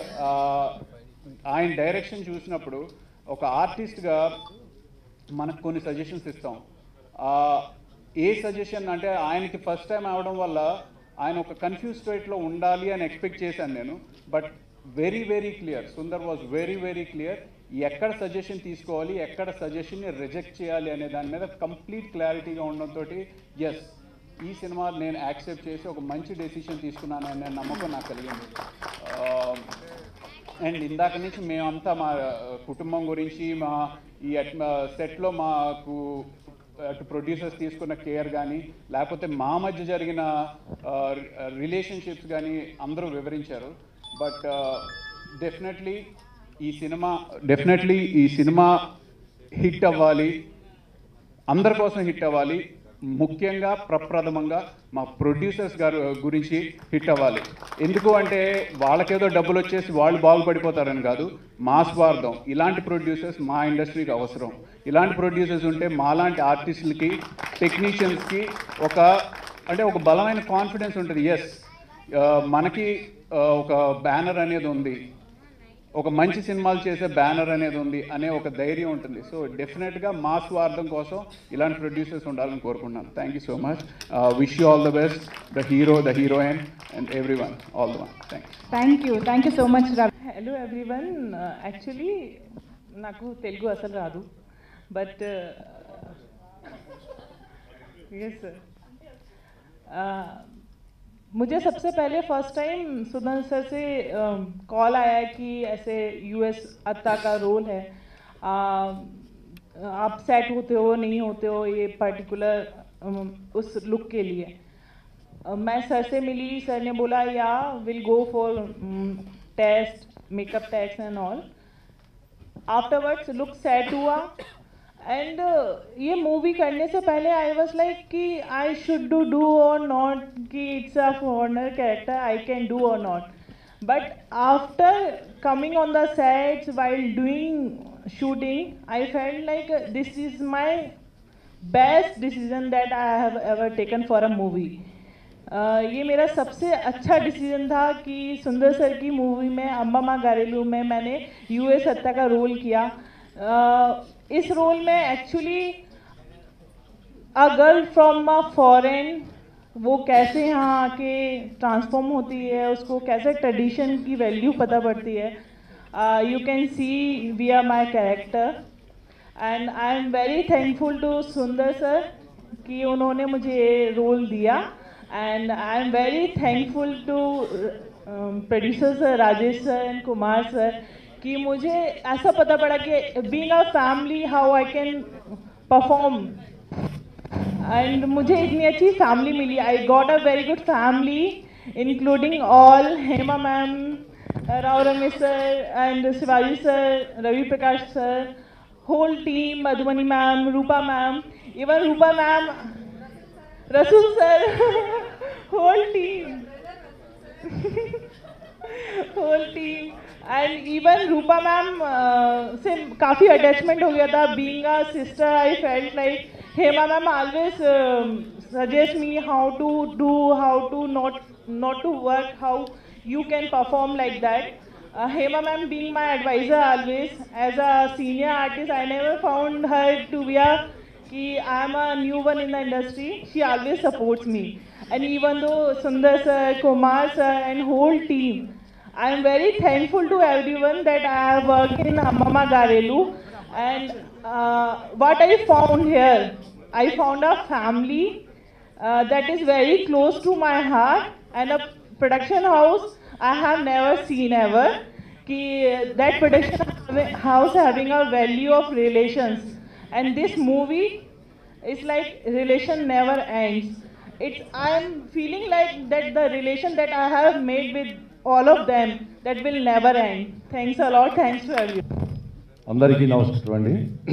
ఆయన డైరెక్షన్ చూసినప్పుడు ఒక ఆర్టిస్ట్గా మనకు కొన్ని సజెషన్స్ ఇస్తాం ఆ, ఏ సజెషన్ అంటే ఆయనకి ఫస్ట్ టైం అవడం వల్ల ఆయన ఒక కన్ఫ్యూజ్ స్టేట్లో ఉండాలి అని ఎక్స్పెక్ట్ చేశాను నేను but very very clear Sundar was very very clear ఎక్కడ సజెషన్ తీసుకోవాలి ఎక్కడ సజెషన్ని రిజెక్ట్ చేయాలి అనే దాని మీద కంప్లీట్ క్లారిటీగా ఉండడంతో ఎస్ ఈ సినిమా నేను యాక్సెప్ట్ చేసి ఒక మంచి డెసిషన్ తీసుకున్నాను అనే నమ్మకం నాకు కలిగింది అండ్ ఇందాక నుంచి మేమంతా మా ఆ, కుటుంబం గురించి మా ఈ సెట్లో మాకు అటు ప్రొడ్యూసర్స్ తీసుకున్న కేర్ కానీ లేకపోతే మా మధ్య జరిగిన రిలేషన్షిప్స్ కానీ అందరూ వివరించారు బట్ డెఫినెట్లీ ఈ సినిమా డెఫినెట్లీ ఈ సినిమా హిట్ అవ్వాలి అందరి కోసం హిట్ అవ్వాలి ముఖ్యంగా ప్రప్రథమంగా మా ప్రొడ్యూసర్స్ గారు గురించి హిట్ అవ్వాలి ఎందుకు అంటే వాళ్ళకేదో డబ్బులు వచ్చేసి వాళ్ళు బాగుపడిపోతారని కాదు మా స్వార్థం ఇలాంటి ప్రొడ్యూసర్స్ మా ఇండస్ట్రీకి అవసరం ఇలాంటి ప్రొడ్యూసర్స్ ఉంటే మాలాంటి ఆర్టిస్టులకి టెక్నీషియన్స్కి ఒక అంటే ఒక బలమైన కాన్ఫిడెన్స్ ఉంటుంది ఎస్ మనకి ఆ, ఒక బ్యానర్ అనేది ఉంది ఒక మంచి సినిమాలు చేసే బ్యానర్ అనేది ఉంది అనే ఒక ధైర్యం ఉంటుంది సో డెఫినెట్గా మా స్వార్థం కోసం ఇలాంటి ప్రొడ్యూసర్స్ ఉండాలని కోరుకుంటున్నాను thank you so much wish you all the best the hero the heroine and everyone all the one thank thank you thank you so much hello everyone actually నాకు తెలుగు అసలు రాదు బట్ ఎస్ సార్ मुझे सबसे पहले first time Sudhan sir से call आया कि ऐसे यूएस अत्ता का रोल है आ, आप सेट होते हो नहीं होते हो ये पर्टिकुलर उस लुक के लिए अ, मैं सर से मिली सर ने बोला या will go for test makeup test and all afterwards look set हुआ एंड ये मूवी करने से पहले आई वॉज लाइक कि आई शुड डू डू और नॉट कि it's a foreigner character I can do और not but after coming on the sets while doing shooting I felt like this is my best decision that I have ever taken for a movie ये मेरा सबसे अच्छा decision था कि सुंदर sir की movie में अम्बा माँ घरेलू में मैंने यू एस सत्ता का रोल किया uh, इस रोल में actually a girl from a foreign वो कैसे यहाँ आके ट्रांसफॉर्म होती है उसको कैसे ट्रेडिशन की वैल्यू पता पड़ती है you can see we are my character and I am very thankful to Sundar sir कि उन्होंने मुझे ये रोल दिया and I am very thankful to producer sir Rajesh sir and Kumar sir कि मुझे ऐसा पता पड़ा कि being a family how I can perform and मुझे इतनी अच्छी फैमिली मिली I got a very good family including all Hema ma'am Rao Ramesh sir and Shivaji sir Ravi Prakash sir whole team Madhubani ma'am Roopa ma'am even Roopa ma'am Rasool sir whole team whole team and even Roopa ma'am से काफ़ी attachment हो गया था being a sister I felt like Hema ma'am always suggest me how to do how to not not to work how you can perform like that. Uh, Hema ma'am being my advisor always, as a senior artist, I never found her to be a ki I am a new one in the industry. She always supports me. And even though Sundar sir, Kumar sir, and whole team, I am very thankful to everyone that I have worked in Mama Garelu. And uh, what I found here, I found a family uh, that is very close to my heart and a production house I have never seen ever. Ki that production house having a value of relations, and this movie is like relation never ends. It's I'm feeling like that the relation that I have made with all of them that will never end. Thanks a lot. Thanks to everyone. అందరికీ నమస్కారం అండి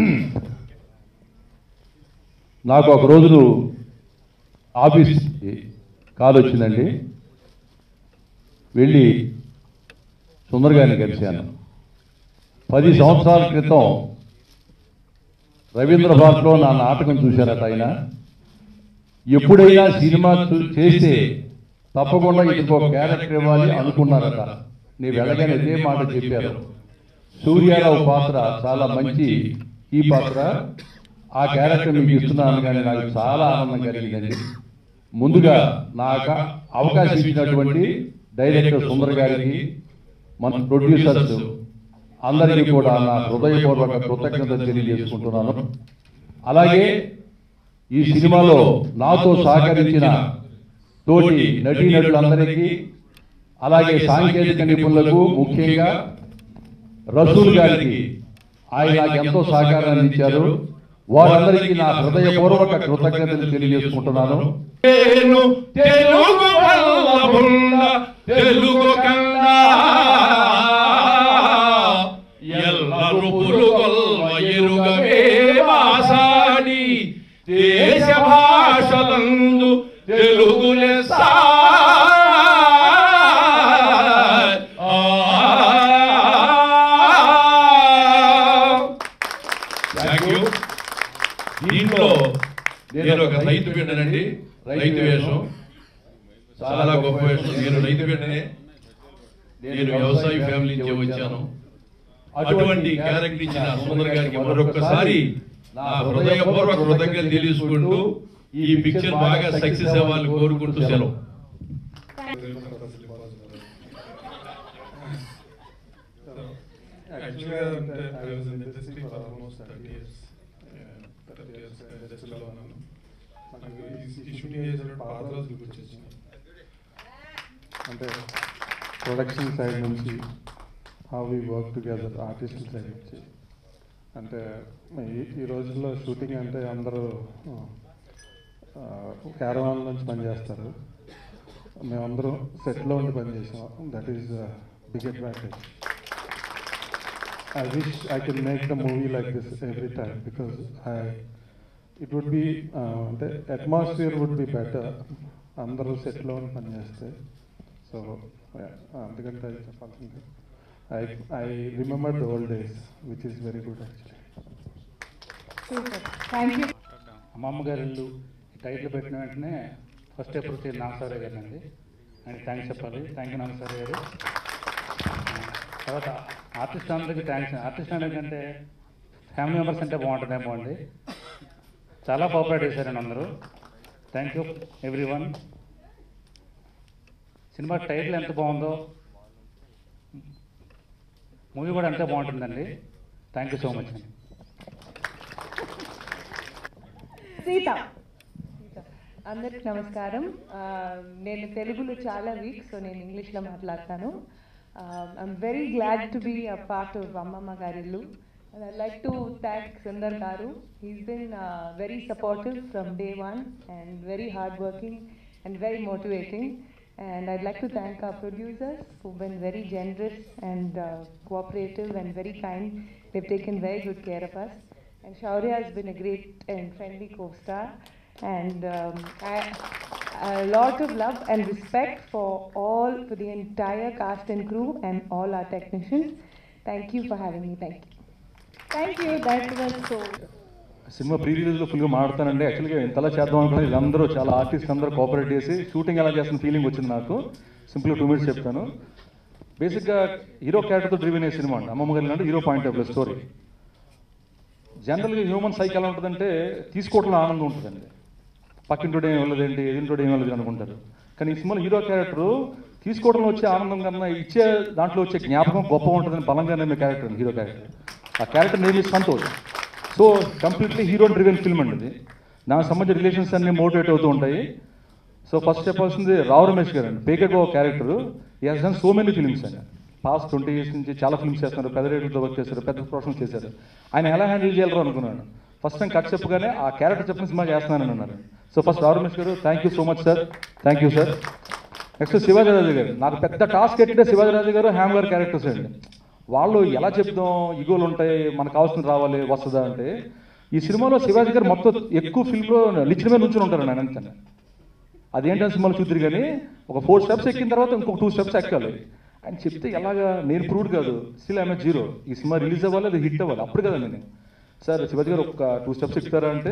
నాకు ఒక రోజు office call వచ్చిందండి వెళ్ళి సుందర్ గారిని కలిశాను పది సంవత్సరాల క్రితం రవీంద్ర భారత్లో నా నాటకం చూశారట ఆయన ఎప్పుడైనా సినిమా చూ- చేస్తే తప్పకుండా ఇదికి ఒక క్యారెక్టర్ ఇవ్వాలి అనుకున్నారట నీ వెళ్ళగానే ఇదే మాట చెప్పారు సూర్యారావు పాత్ర చాలా మంచి ఈ పాత్ర ఆ క్యారెక్టర్ మీకు ఇస్తున్నాను కానీ నాకు చాలా ఆనందం కలిగిందండి ముందుగా నాకు అవకాశం ఇచ్చినటువంటి డైరెక్టర్ సుందర్ గారికి మన ప్రొడ్యూసర్స్ అందరికీ కూడా నా హృదయపూర్వక కృతజ్ఞతలు తెలియజేసుకుంటున్నాను అలాగే ఈ సినిమాలో నాతో సహకరించిన తోటి నటీనటులందరికీ అలాగే సాంకేతిక నిపుణులకు ముఖ్యంగా రసూల్ గారికి ఆయన నాకు ఎంతో సహకారాన్ని ఇచ్చారు వారందరికీ నా హృదయపూర్వక కృతజ్ఞతలు తెలియజేసుకుంటున్నాను నేను తెలుగు వల్లభుండ తెలుగు కన్నా ఎల్లరు పులుగొల్వ ఎరుగవే మాసాడి దేశ భాషలందు తెలుగు లెస్స థ్యాంక్ యూ దీంట్లో నేను ఒక రైతు బిడ్డనండి రైతు వేషం చాలా గొప్ప వేషం నేను రైతు బిడ్డనే నేను వ్యవసాయ ఫ్యామిలీ నుంచి వచ్చాను అటువంటి క్యారెక్టర్ ఇచ్చిన సుందర్ గారికి మరొకసారి నా హృదయపూర్వక కృతజ్ఞతలు తెలియజేసుకుంటూ ఈ పిక్చర్ బాగా సక్సెస్ అవ్వాలని కోరుకుంటూ సెలవు యాక్చువల్గా అంటే I was in industry for almost thirty years thirty years ఇండస్ట్రీలో ఉన్నాను నాకు ఈ- ఈ షూటింగ్ చేసిన పాత రోజులు గుర్తొచ్చింది అంటే ప్రొడక్షన్ సైడ్ నుంచి how we work together artist side నుంచి అంటే ఈ ఈ రోజుల్లో షూటింగ్ అంటే అందరూ క్యారవాన్ నుంచి పనిచేస్తారు మేమందరం సెట్లో ఉండి పనిచేసాం that is big advantage I wish I can make the movie like this every time because I it would be uh, the atmosphere would be better అందరూ సెట్లో పని చేస్తే సో అందుకంటే అది చెప్పాల్సింది I I remember the old days which is very good actually thank you గారి ఇల్లు ఈ టైటిల్ పెట్టిన వెంటనే ఫస్ట్ అప్రోచ్ నాగసారే గారు అండి ఆయన థ్యాంక్స్ చెప్పాలి థ్యాంక్ యూ నాగసారే గారు తర్వాత ఆర్టిస్ట్ అందరికీ థ్యాంక్స్ ఆర్టిస్ట్ ఎందుకంటే ఫ్యామిలీ మెంబర్స్ అంటే బాగుంటుందేమో అండి చాలా కోఆపరేట్ చేశారండి అందరూ thank you everyone cinema title ఎంత బాగుందో మూవీ కూడా అంతే బాగుంటుందండి థ్యాంక్ యూ సో మచ్ అండి సీత అందరికి నమస్కారం ఆ, నేను తెలుగులో చాలా వీక్ సో నేను ఇంగ్లీష్లో మాట్లాడతాను I'm very glad to be a part of Ammammagarillu and I like to thank Sundar గారు he's been very supportive from day one and very hard working and very motivating And I'd like to thank our producers who've been very generous and uh, cooperative and very kind. They've taken very good care of us. And Shaurya has been a great and friendly co-star. And um, I, a lot of love and respect for all, for the entire cast and crew and all our technicians. Thank you for having me. Thank you. Thank you that was so cinema pre రిలీజ్లో ఫుల్గా మాడతానండి యాక్చువల్గా ఇంతలా చేద్దాం అనుకున్నాను వీళ్ళందరూ చాలా artist అందరూ కోఆపరేట్ చేసి షూటింగ్ ఎలా చేస్తున్న ఫీలింగ్ వచ్చింది నాకు సింపుల్గా టూ మినిట్స్ చెప్తాను బేసిక్గా హీరో క్యారెక్టర్తో డ్రీవెన్ అయ్యే సినిమా అండి అమ్మమ్మ గారి అంటే హీరో పాయింట్ ఆఫ్ స్టోరీ జనరల్గా హ్యూమన్ సైకిల్ ఎలా ఉంటుందంటే తీసుకోవడంలో ఆనందం ఉంటుందండి పక్కింటోడు ఏం వెళ్ళదండి ఎదింటోడు ఏం వెళ్ళదు అనుకుంటారు కానీ ఈ సినిమాలో హీరో క్యారెక్టర్ తీసుకోవడంలో వచ్చే ఆనందం కన్నా ఇచ్చే దాంట్లో వచ్చే జ్ఞాపకం గొప్ప ఉంటుందని బలంగా నమ్మే క్యారెక్టర్ అండి హీరో క్యారెక్టర్ ఆ character name is Santosh so completely hero driven film అండి ఇది దానికి సంబంధించిన రిలేషన్స్ అన్ని మోటివేట్ అవుతూ ఉంటాయి సో ఫస్ట్ చెప్పాల్సింది రావు రమేష్ గారు అండి పేకెట్ ఒక క్యారెక్టర్ ఈ has done so many films అండి పాస్ట్ ట్వంటీ ఇయర్స్ నుంచి చాలా ఫిల్మ్స్ చేస్తున్నారు పెద్ద రేట్లతో వర్క్ చేశారు పెద్ద ప్రొఫెషనల్ చేశారు ఆయన ఎలా హ్యాండిల్ చేయగలరు అనుకున్నాను ఫస్ట్ టైం కట్ చెప్పగానే ఆ క్యారెక్టర్ చెప్పిన సినిమా చేస్తున్నానని అన్నారు సో ఫస్ట్ రావు రమేష్ గారు thank you so much sir thank you sir next Shivaji Raju గారు నాకు పెద్ద టాస్క్ ఎట్టితే శివాజీరాజు గారు హ్యామ్ గారు క్యారెక్టర్స్ అండి వాళ్ళు ఎలా చెప్దాం ఈగోలు ఉంటాయి మనకు కావాల్సిన రావాలి వస్తుందా అంటే ఈ సినిమాలో శివాజీ గారు మొత్తం ఎక్కువ ఫిల్మ్లో లిచిన మీద నుంచుని ఉంటారు ఆయన అంతే అదేంటని సినిమాలో చూద్దరు కానీ ఒక ఫోర్ స్టెప్స్ ఎక్కిన తర్వాత ఇంకొక టూ స్టెప్స్ ఎక్కాలి ఆయన చెప్తే ఎలాగా నేను ప్రూవ్డ్ కాదు స్టిల్ ఐఎమ్ జీరో ఈ సినిమా రిలీజ్ అవ్వాలి అది హిట్ అవ్వాలి అప్పుడు కదా నేను సార్ శివాజీ గారు ఒక టూ స్టెప్స్ ఎక్కుతారా అంటే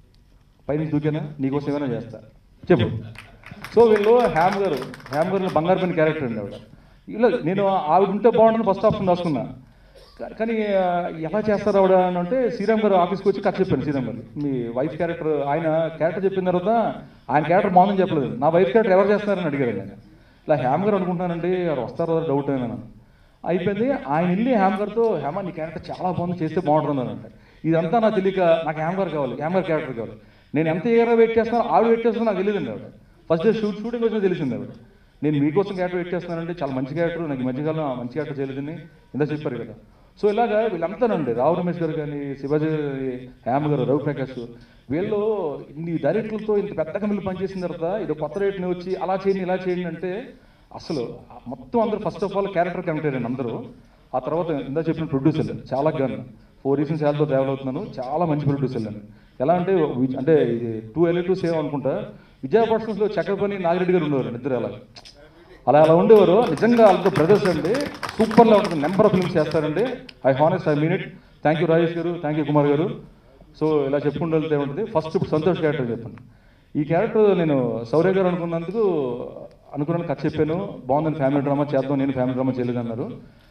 పైన దూకేనా నీకోసం ఏమైనా చేస్తా చెప్పు సో వీళ్ళు హ్యామ్ గారు హ్యామ్ గారు బంగారు పైన క్యారెక్టర్ అండి ఆవిడ ఇలా నేను ఆవిడ ఉంటే బాగుంటుంది ఫస్ట్ ఆప్షన్ రాసుకున్నా కా- కానీ ఆ, ఎలా చేస్తారు ఆవిడ అని అంటే శ్రీరామ్ గారు ఆఫీస్కి వచ్చి కథ చెప్పాను శ్రీరామ్ గారు మీ వైఫ్ క్యారెక్టర్ ఆయన క్యారెక్టర్ చెప్పిన తర్వాత ఆయన క్యారెక్టర్ బాగుందని చెప్పలేదు నా వైఫ్ క్యారెక్టర్ ఎవరు చేస్తున్నారని అడిగారు ఆయన ఇలా హ్యామ్ గారు అనుకుంటున్నానండి వారు వస్తారో డౌట్ అయినా అయిపోయింది ఆయన వెళ్ళి హ్యామ్ గారితో హేమ నీ క్యారెక్టర్ చాలా బాగుంది చేస్తే బాగుంటుంది అని అంటే ఇదంతా నాకు తెలియక నాకు హ్యామ్ గారు కావాలి హ్యామ్ గారు క్యారెక్టర్ కావాలి నేను ఎంత ఏరా వెయిట్ చేస్తున్నాను ఆవిడ వెయిట్ చేస్తున్నా నాకు తెలియదండి ఆవిడ ఫస్ట్ డే షూట్ షూటింగ్ వచ్చినా తెలిసింది ఆవిడ నేను మీకోసం క్యారెక్టర్ వెయిట్ చేస్తున్నానంటే చాలా మంచి క్యారెక్టర్ నాకు ఈ మధ్యకాలం ఆ మంచి క్యారెక్టర్ చేయలేదని ఇందా చెప్పారు కదా సో ఇలాగా వీళ్ళంతానండి రావు రమేష్ గారు కానీ శివాజీ హ్యామ్ గారు రవి ప్రకాష్ వీళ్ళు ఇన్ని డైరెక్టర్లతో ఇంత పెద్ద కంపెనీలు పనిచేసిన తర్వాత ఇది కొత్త రేట్ని వచ్చి అలా చేయండి ఇలా చేయండి అంటే అసలు మొత్తం అందరూ first of all character committee అండి అందరూ ఆ తర్వాత ఇందా చెప్పిన ప్రొడ్యూసర్లు చాలా గన్ ఫోర్ ఇయర్స్ శాలతో ట్రావెల్ అవుతున్నాను చాలా మంచి ప్రొడ్యూసర్లు అండి ఎలా అంటే వి- అంటే ఇది టూ ఎల్ టూ సేవ్ అనుకుంటా విజయ ప్రొడక్షన్స్లో చక్రపని నాగిరెడ్డి గారు ఉండేవారు ఇద్దరు అలా అలా అలా ఉండేవారు నిజంగా వాళ్ళతో బ్రదర్స్ అండి సూపర్లో ఉంటుంది నెంబర్ ఆఫ్ ఫిల్మ్స్ చేస్తారండి I honest I mean it thank you Rajesh గారు థ్యాంక్ యూ కుమార్ గారు సో ఇలా చెప్పుకుంటూ వెళ్తే ఉంటుంది ఫస్ట్ ఇప్పుడు సంతోష్ క్యారెక్టర్ చెప్పండి ఈ క్యారెక్టర్ నేను సౌర్య గారు అనుకున్నందుకు అనుకున్నాను కథ చెప్పాను బాగుందని ఫ్యామిలీ డ్రామా చేద్దాం నేను ఫ్యామిలీ డ్రామా చేయలేదు అన్నారు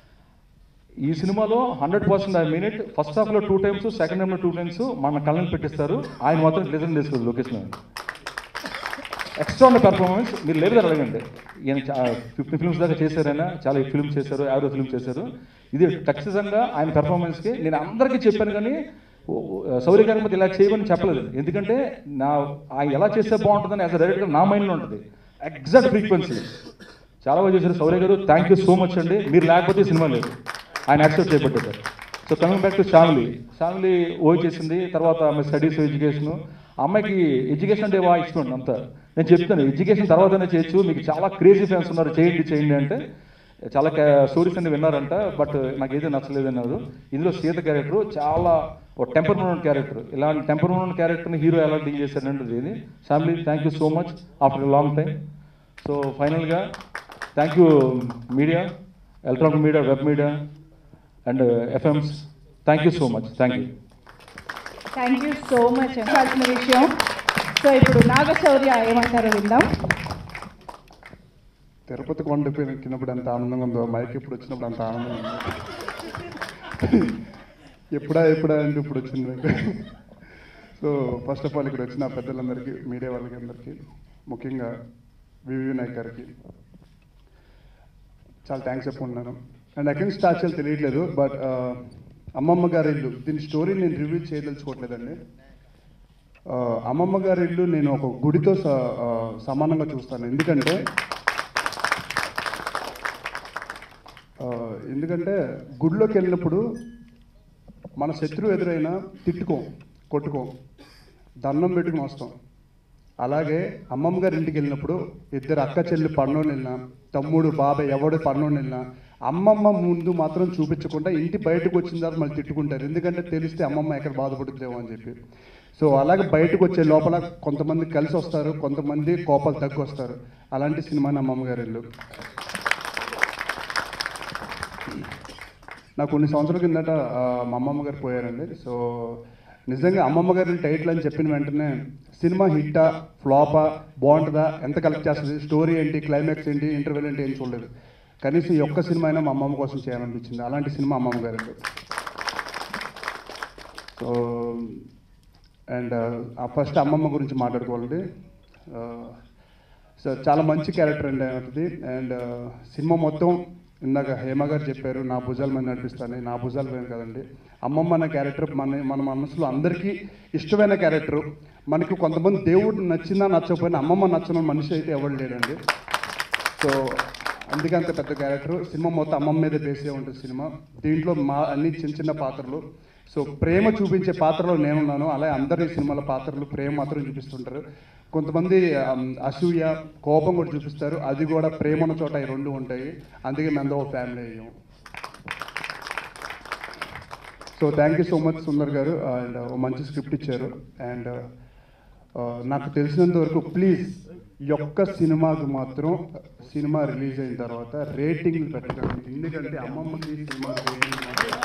ఈ సినిమాలో hundred percent I mean it first హాఫ్లో టూ టైమ్స్ సెకండ్ హాఫ్లో టూ టైమ్స్ మన కళ్ళని పెట్టిస్తారు ఆయన మాత్రం డిజైన్ చేసుకోదు లొకేషన్ ఎక్స్ట్రా ఉన్న పెర్ఫార్మెన్స్ మీరు లేదు అడగండి ఈయన ఫిఫ్టీ ఫిల్మ్స్ దాకా చేశారైనా చాలా ఫిల్మ్స్ చేశారు యావరేజ్ ఫిల్మ్స్ చేశారు ఇది ఖచ్చితంగా ఆయన పెర్ఫార్మెన్స్కి నేను అందరికీ చెప్పాను కానీ ఓ- ఓ- సౌర్య గారి మధ్య ఇలా చేయమని చెప్పలేదు ఎందుకంటే నా ఆయన ఎలా చేస్తే బాగుంటుందని యాజ్ అ డైరెక్టర్ నా మైండ్లో ఉంటుంది ఎగ్జాక్ట్ ఫ్రీక్వెన్సీ చాలా బాగా చేశారు సౌర్య గారు థ్యాంక్ యూ సో మచ్ అండి మీరు లేకపోతే ఈ సినిమా లేదు ఆయన యాక్సెప్ట్ చేయబట్టారు so coming back to family family ఓ చేసింది తర్వాత ఆమె స్టడీస్ ఎడ్యుకేషన్ అమ్మాయికి ఎడ్యుకేషన్ అంటే బాగా ఇష్టం అంతా నేను చెప్తాను ఎడ్యుకేషన్ తర్వాతనే చేయొచ్చు మీకు చాలా క్రేజీ ఫ్యాన్స్ ఉన్నారు చేయండి చేయండి అంటే చాలా స్టోరీస్ అన్ని విన్నారంట బట్ నాకు ఏది నచ్చలేదు అన్నారు ఇందులో సీత క్యారెక్టర్ చాలా ఒక టెంపర్మెంట్ క్యారెక్టర్ ఇలాంటి టెంపర్మెంట్ క్యారెక్టర్ని హీరో ఎలా డీల్ చేశారంటే ఇది family thank you so much after long time so ఫైనల్గా thank you media electronic media web media and FMs thank you so much thank you thank you so much చెప్పాల్సిన విషయం so ఇప్పుడు నాగశౌర్య ఏమంటారో విందాం తిరుపతి కొండ పైన ఎక్కినప్పుడు ఎంత ఆనందంగా ఉందో మైక్ ఇప్పుడు వచ్చినప్పుడు అంత ఆనందంగా ఉంది ఎప్పుడా ఎప్పుడా అంటే ఇప్పుడు వచ్చింది నాకు సో ఫస్ట్ ఆఫ్ ఆల్ ఇక్కడ వచ్చిన పెద్దలందరికీ మీడియా వాళ్ళకి అందరికీ ముఖ్యంగా వివి నాయక్ గారికి చాలా థ్యాంక్స్ చెప్పుకుంటున్నాను అండ్ ఎక్కడి నుంచి స్టార్ట్ చేయాలో తెలియట్లేదు బట్ అమ్మమ్మ గారి ఇల్లు దీని స్టోరీ నేను రివ్యూ చేయదలుచుకోవట్లేదండి ఆ, అమ్మమ్మ గారి ఇల్లు నేను ఒక గుడితో స- ఆ, సమానంగా చూస్తాను ఎందుకంటే ఆ, ఎందుకంటే గుడిలోకి వెళ్ళినప్పుడు మన శత్రువు ఎదురైనా తిట్టుకోం కొట్టుకోం దండం పెట్టుకుని వస్తాం అలాగే అమ్మమ్మ గారి ఇంటికి వెళ్ళినప్పుడు ఇద్దరు అక్క చెల్లి పన్నోని వెళ్ళినా తమ్ముడు బాబాయ్ ఎవడు పన్నోని వెళ్ళినా అమ్మమ్మ ముందు మాత్రం చూపించకుండా ఇంటి బయటకు వచ్చిన తర్వాత మళ్ళీ తిట్టుకుంటారు ఎందుకంటే తెలిస్తే అమ్మమ్మ ఎక్కడ బాధపడుతుందేమో అని చెప్పి సో అలాగే బయటకు వచ్చే లోపల కొంతమంది కలిసి వస్తారు కొంతమంది కోపాలు తగ్గి వస్తారు అలాంటి సినిమాని అమ్మమ్మ గారి ఇల్లు నాకు కొన్ని సంవత్సరాల కిందట ఆ, మా అమ్మమ్మ గారు పోయారండి సో నిజంగా అమ్మమ్మ గారి టైటిల్ అని చెప్పిన వెంటనే సినిమా హిట్టా ఫ్లాపా బాగుంటుందా ఎంత కలెక్ట్ చేస్తుంది స్టోరీ ఏంటి క్లైమాక్స్ ఏంటి ఇంటర్వెల్ ఏంటి ఏం చూడలేదు కనీసం ఈ ఒక్క సినిమా అయినా మా అమ్మమ్మ కోసం చేయాలనిపించింది అలాంటి సినిమా అమ్మమ్మ గారి సో అండ్ ఫస్ట్ అమ్మమ్మ గురించి మాట్లాడుకోవాలండి సో చాలా మంచి క్యారెక్టర్ అండి అది అండ్ సినిమా మొత్తం ఇందాక హేమ గారు చెప్పారు నా భుజాల మీద నడిపిస్తాను నా భుజాల మీద కదండి అమ్మమ్మ అనే క్యారెక్టర్ మన మన మనసులో అందరికీ ఇష్టమైన క్యారెక్టర్ మనకి కొంతమంది దేవుడు నచ్చినా నచ్చకపోయినా అమ్మమ్మ నచ్చిన మనిషి అయితే ఎవరు లేడండి సో అందుకే అంత పెద్ద క్యారెక్టర్ సినిమా మొత్తం అమ్మమ్మ మీద బేసే ఉంటుంది సినిమా దీంట్లో మా అన్ని చిన్న చిన్న పాత్రలు సో ప్రేమ చూపించే పాత్రలో నేనున్నాను అలాగే అందరి సినిమాల పాత్రలు ప్రేమ మాత్రం చూపిస్తుంటారు కొంతమంది ఆమ్, అసూయ కోపం కూడా చూపిస్తారు అది కూడా ప్రేమ ఉన్న చోట ఈ రెండు ఉంటాయి అందుకే మేము ఓ ఫ్యామిలీ అయ్యాం so thank you so much Sundar గారు అండ్ ఓ మంచి స్క్రిప్ట్ ఇచ్చారు అండ్ నాకు తెలిసినంత వరకు ప్లీజ్ ఈ ఒక్క సినిమాకి మాత్రం సినిమా రిలీజ్ అయిన తర్వాత రేటింగ్ పెట్టకండి ఎందుకంటే అమ్మమ్మకి సినిమా రేటింగ్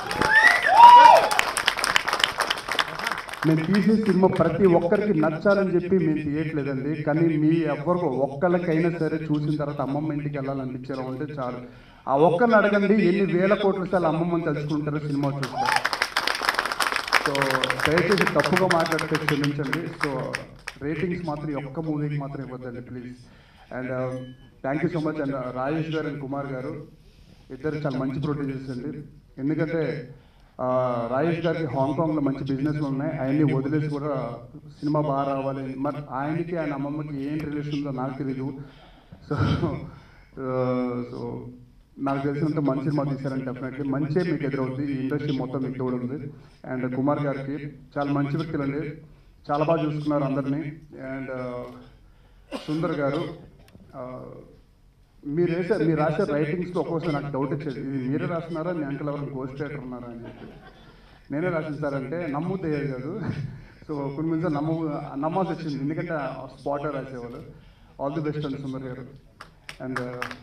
మేము తీసే సినిమా ప్రతి ఒక్కరికి నచ్చాలని చెప్పి మేము తీయట్లేదండి కానీ మీ ఎవరికి ఒక్కరికైనా సరే చూసిన తర్వాత అమ్మమ్మ ఇంటికి వెళ్ళాలనిపించారు అంటే చాలు ఆ ఒక్కరిని అడగండి ఎన్ని వేల కోట్ల సార్లు అమ్మమ్మని తలుచుకుంటారో సినిమా చూస్తారు సో దయచేసి తప్పుగా మాట్లాడితే క్షమించండి సో రేటింగ్స్ మాత్రం ఈ ఒక్క మూవీకి మాత్రం ఇవ్వద్దండి please and thank you so much and Rajesh గారు అండ్ కుమార్ గారు ఇద్దరు చాలా మంచి ప్రొడ్యూసర్స్ అండి ఎందుకంటే ఆ, రాజేష్ గారికి హాంకాంగ్లో మంచి బిజినెస్లు ఉన్నాయి ఆయన్ని వదిలేసి కూడా సినిమా బాగా రావాలి మరి ఆయనకి ఆయన అమ్మమ్మకి ఏం రిలేషన్ ఉందో నాకు తెలీదు సో సో నాకు తెలిసినంత మంచి సినిమా తీశారని డెఫినెట్లీ మంచి మీకు ఎదురవుతుంది ఈ ఇండస్ట్రీ మొత్తం మీకు తోడు ఉంది అండ్ కుమార్ గారికి చాలా మంచి వ్యక్తులు అండి చాలా బాగా చూసుకున్నారు అందరినీ అండ్ సుందర్ గారు ఆ, మీరు వేసే మీరు రాసే రైటింగ్స్లో ఒక్కోసారి నాకు డౌట్ వచ్చేది ఇది మీరే రాస్తున్నారా మీ అంకల్ ఎవరైనా గోస్ట్ రైటర్ ఉన్నారా అని చెప్పి నేనే రాసిన సార్ అంటే నమ్ముతే కాదు సో కొన్ని మంది నమ్మ నమ్మాల్సి వచ్చింది ఎందుకంటే స్పాటే రాసేవాళ్ళు ఆల్ ది బెస్ట్ అండి సుందర్ గారు అండ్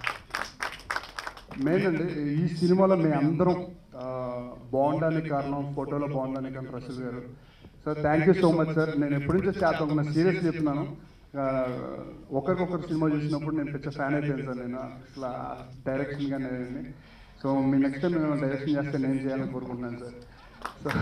మెయిన్ అండి ఈ సినిమాలో మేము అందరం ఆ, బాగుండడానికి కారణం ఫోటోలో బాగుండడానికి కారణం రసల్ గారు sir thank you so much sir నేను ఎప్పటి నుంచో చేస్తాను నేను సీరియస్ చెప్తున్నాను ఆ, ఒకరికొకరు సినిమా చూసినప్పుడు నేను పెద్ద ఫ్యాన్ అయిపోయాను సార్ నేను అసలు డైరెక్షన్ కానీ సో మీ నెక్స్ట్ టైం నేను డైరెక్షన్ చేస్తే నేను చేయాలని కోరుకుంటున్నాను సార్ సో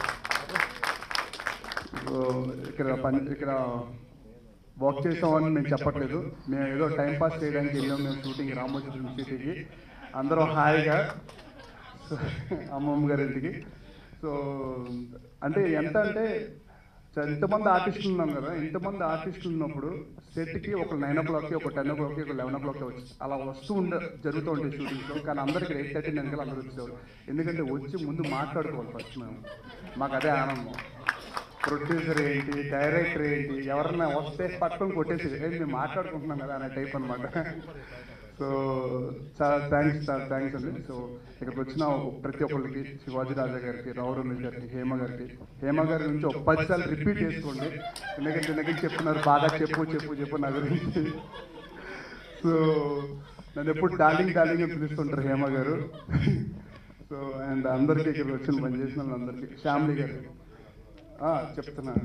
సో ఇక్కడ పని ఇక్కడ వర్క్ చేసామని మేము చెప్పట్లేదు మేము ఏదో టైం పాస్ చేయడానికి వెళ్ళాం మేము షూటింగ్ రామోజీ ఫిల్మ్ సిటీకి అందరం హాయిగా సో, అమ్మమ్మ గారి ఇంటికి సో అంటే ఎంత అంటే చ- ఇంతమంది ఆర్టిస్టులు ఉన్నాం కదా ఇంతమంది ఆర్టిస్టులు ఉన్నప్పుడు సెట్కి ఒక నైన్ ఓ క్లాక్కి ఒక టెన్ ఓ క్లాక్కి ఒక లెవెన్ ఓ క్లాక్కి వచ్చి అలా వస్తూ ఉండ జరుగుతూ ఉంటాయి షూటింగ్లో కానీ అందరికి ఎయిట్ థర్టీ నైన్కి అందరూ వచ్చేవారు ఎందుకంటే వచ్చి ముందు మాట్లాడుకోవాలి ఫస్ట్ మేము మాకు అదే ఆనందం ప్రొడ్యూసర్ ఏంటి డైరెక్టర్ ఏంటి ఎవరన్నా వస్తే పట్టుకొని కొట్టేసి "ఏయ్, మేము మాట్లాడుకుంటున్నాం కదా అనే టైప్ అనమాట సో చాలా థ్యాంక్స్ చాలా థ్యాంక్స్ అండి సో ఇక్కడికి వచ్చిన ప్రతి ఒక్కరికి శివాజీ రాజా గారికి రావు రమేష్ గారికి హేమ గారికి హేమ గారి నుంచి ఒక పది సార్లు రిపీట్ చేసుకోండి ఎందుకంటే చిన్నకి చెప్తున్నారు బాగా చెప్పు చెప్పు చెప్పు నా గురించి సో నన్ను ఎప్పుడు డార్లింగ్ డార్లింగ్ అని పిలుస్తుంటారు హేమ గారు సో అండ్ అందరికీ ఇక్కడికి వచ్చిన పని చేసిన వాళ్ళందరికీ ఫ్యామిలీ గారికి ఆ, చెప్తున్నాను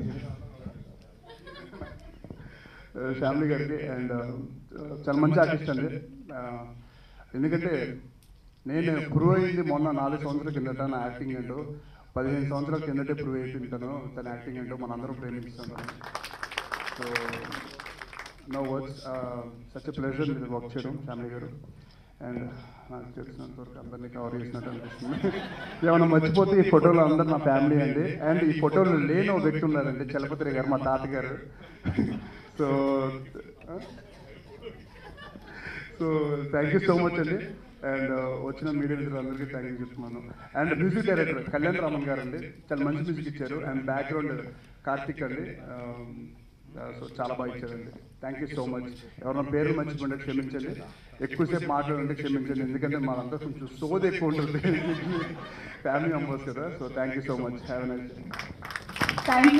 ఫ్యామిలీ గారికి అండ్ చాలా మంచి ఆర్టిస్ట్ అండి ఆ, ఎందుకంటే నేను ప్రూవ్ అయింది మొన్న నాలుగు సంవత్సరాల కిందట నా యాక్టింగ్ ఏంటో పదిహేను సంవత్సరాల కిందటే ప్రూవ్ అయిపోయింటాను తన యాక్టింగ్ ఏంటో మనందరం ప్రేమిస్తున్నాను so no words such pleasure మీరు వర్క్ చేయడం ఫ్యామిలీ గారు అండ్ నాకు తెలిసినంత వరకు అందరినీ కవర్ చేసినట్టు అనిపిస్తుంది ఏమైనా మర్చిపోతే ఈ ఫోటోలో అందరు నా ఫ్యామిలీ అండి అండ్ ఈ ఫోటోలో లేని ఒక వ్యక్తి ఉన్నారండి చలపతి గారు మా తాతగారు so so thank you so much అండి అండ్ వచ్చిన మీడియా మిత్రులందరికీ థ్యాంక్ యూ చెప్తున్నాను and music director Kalyan Raman గారు అండి చాలా మంచి మ్యూజిక్ ఇచ్చారు అండ్ బ్యాక్గ్రౌండ్ కార్తిక్ అండి సో చాలా బాగా ఇచ్చారండి థ్యాంక్ యూ సో మచ్ ఎవరైనా పేరు మర్చిపోండి క్షమించండి ఎక్కువసేపు మాట్లాడండి క్షమించండి ఎందుకంటే మాదంతా కొంచెం సోది ఎక్కువ ఉంటుంది ఫ్యామిలీ మెంబర్స్ కదా so thank you so much have nice thank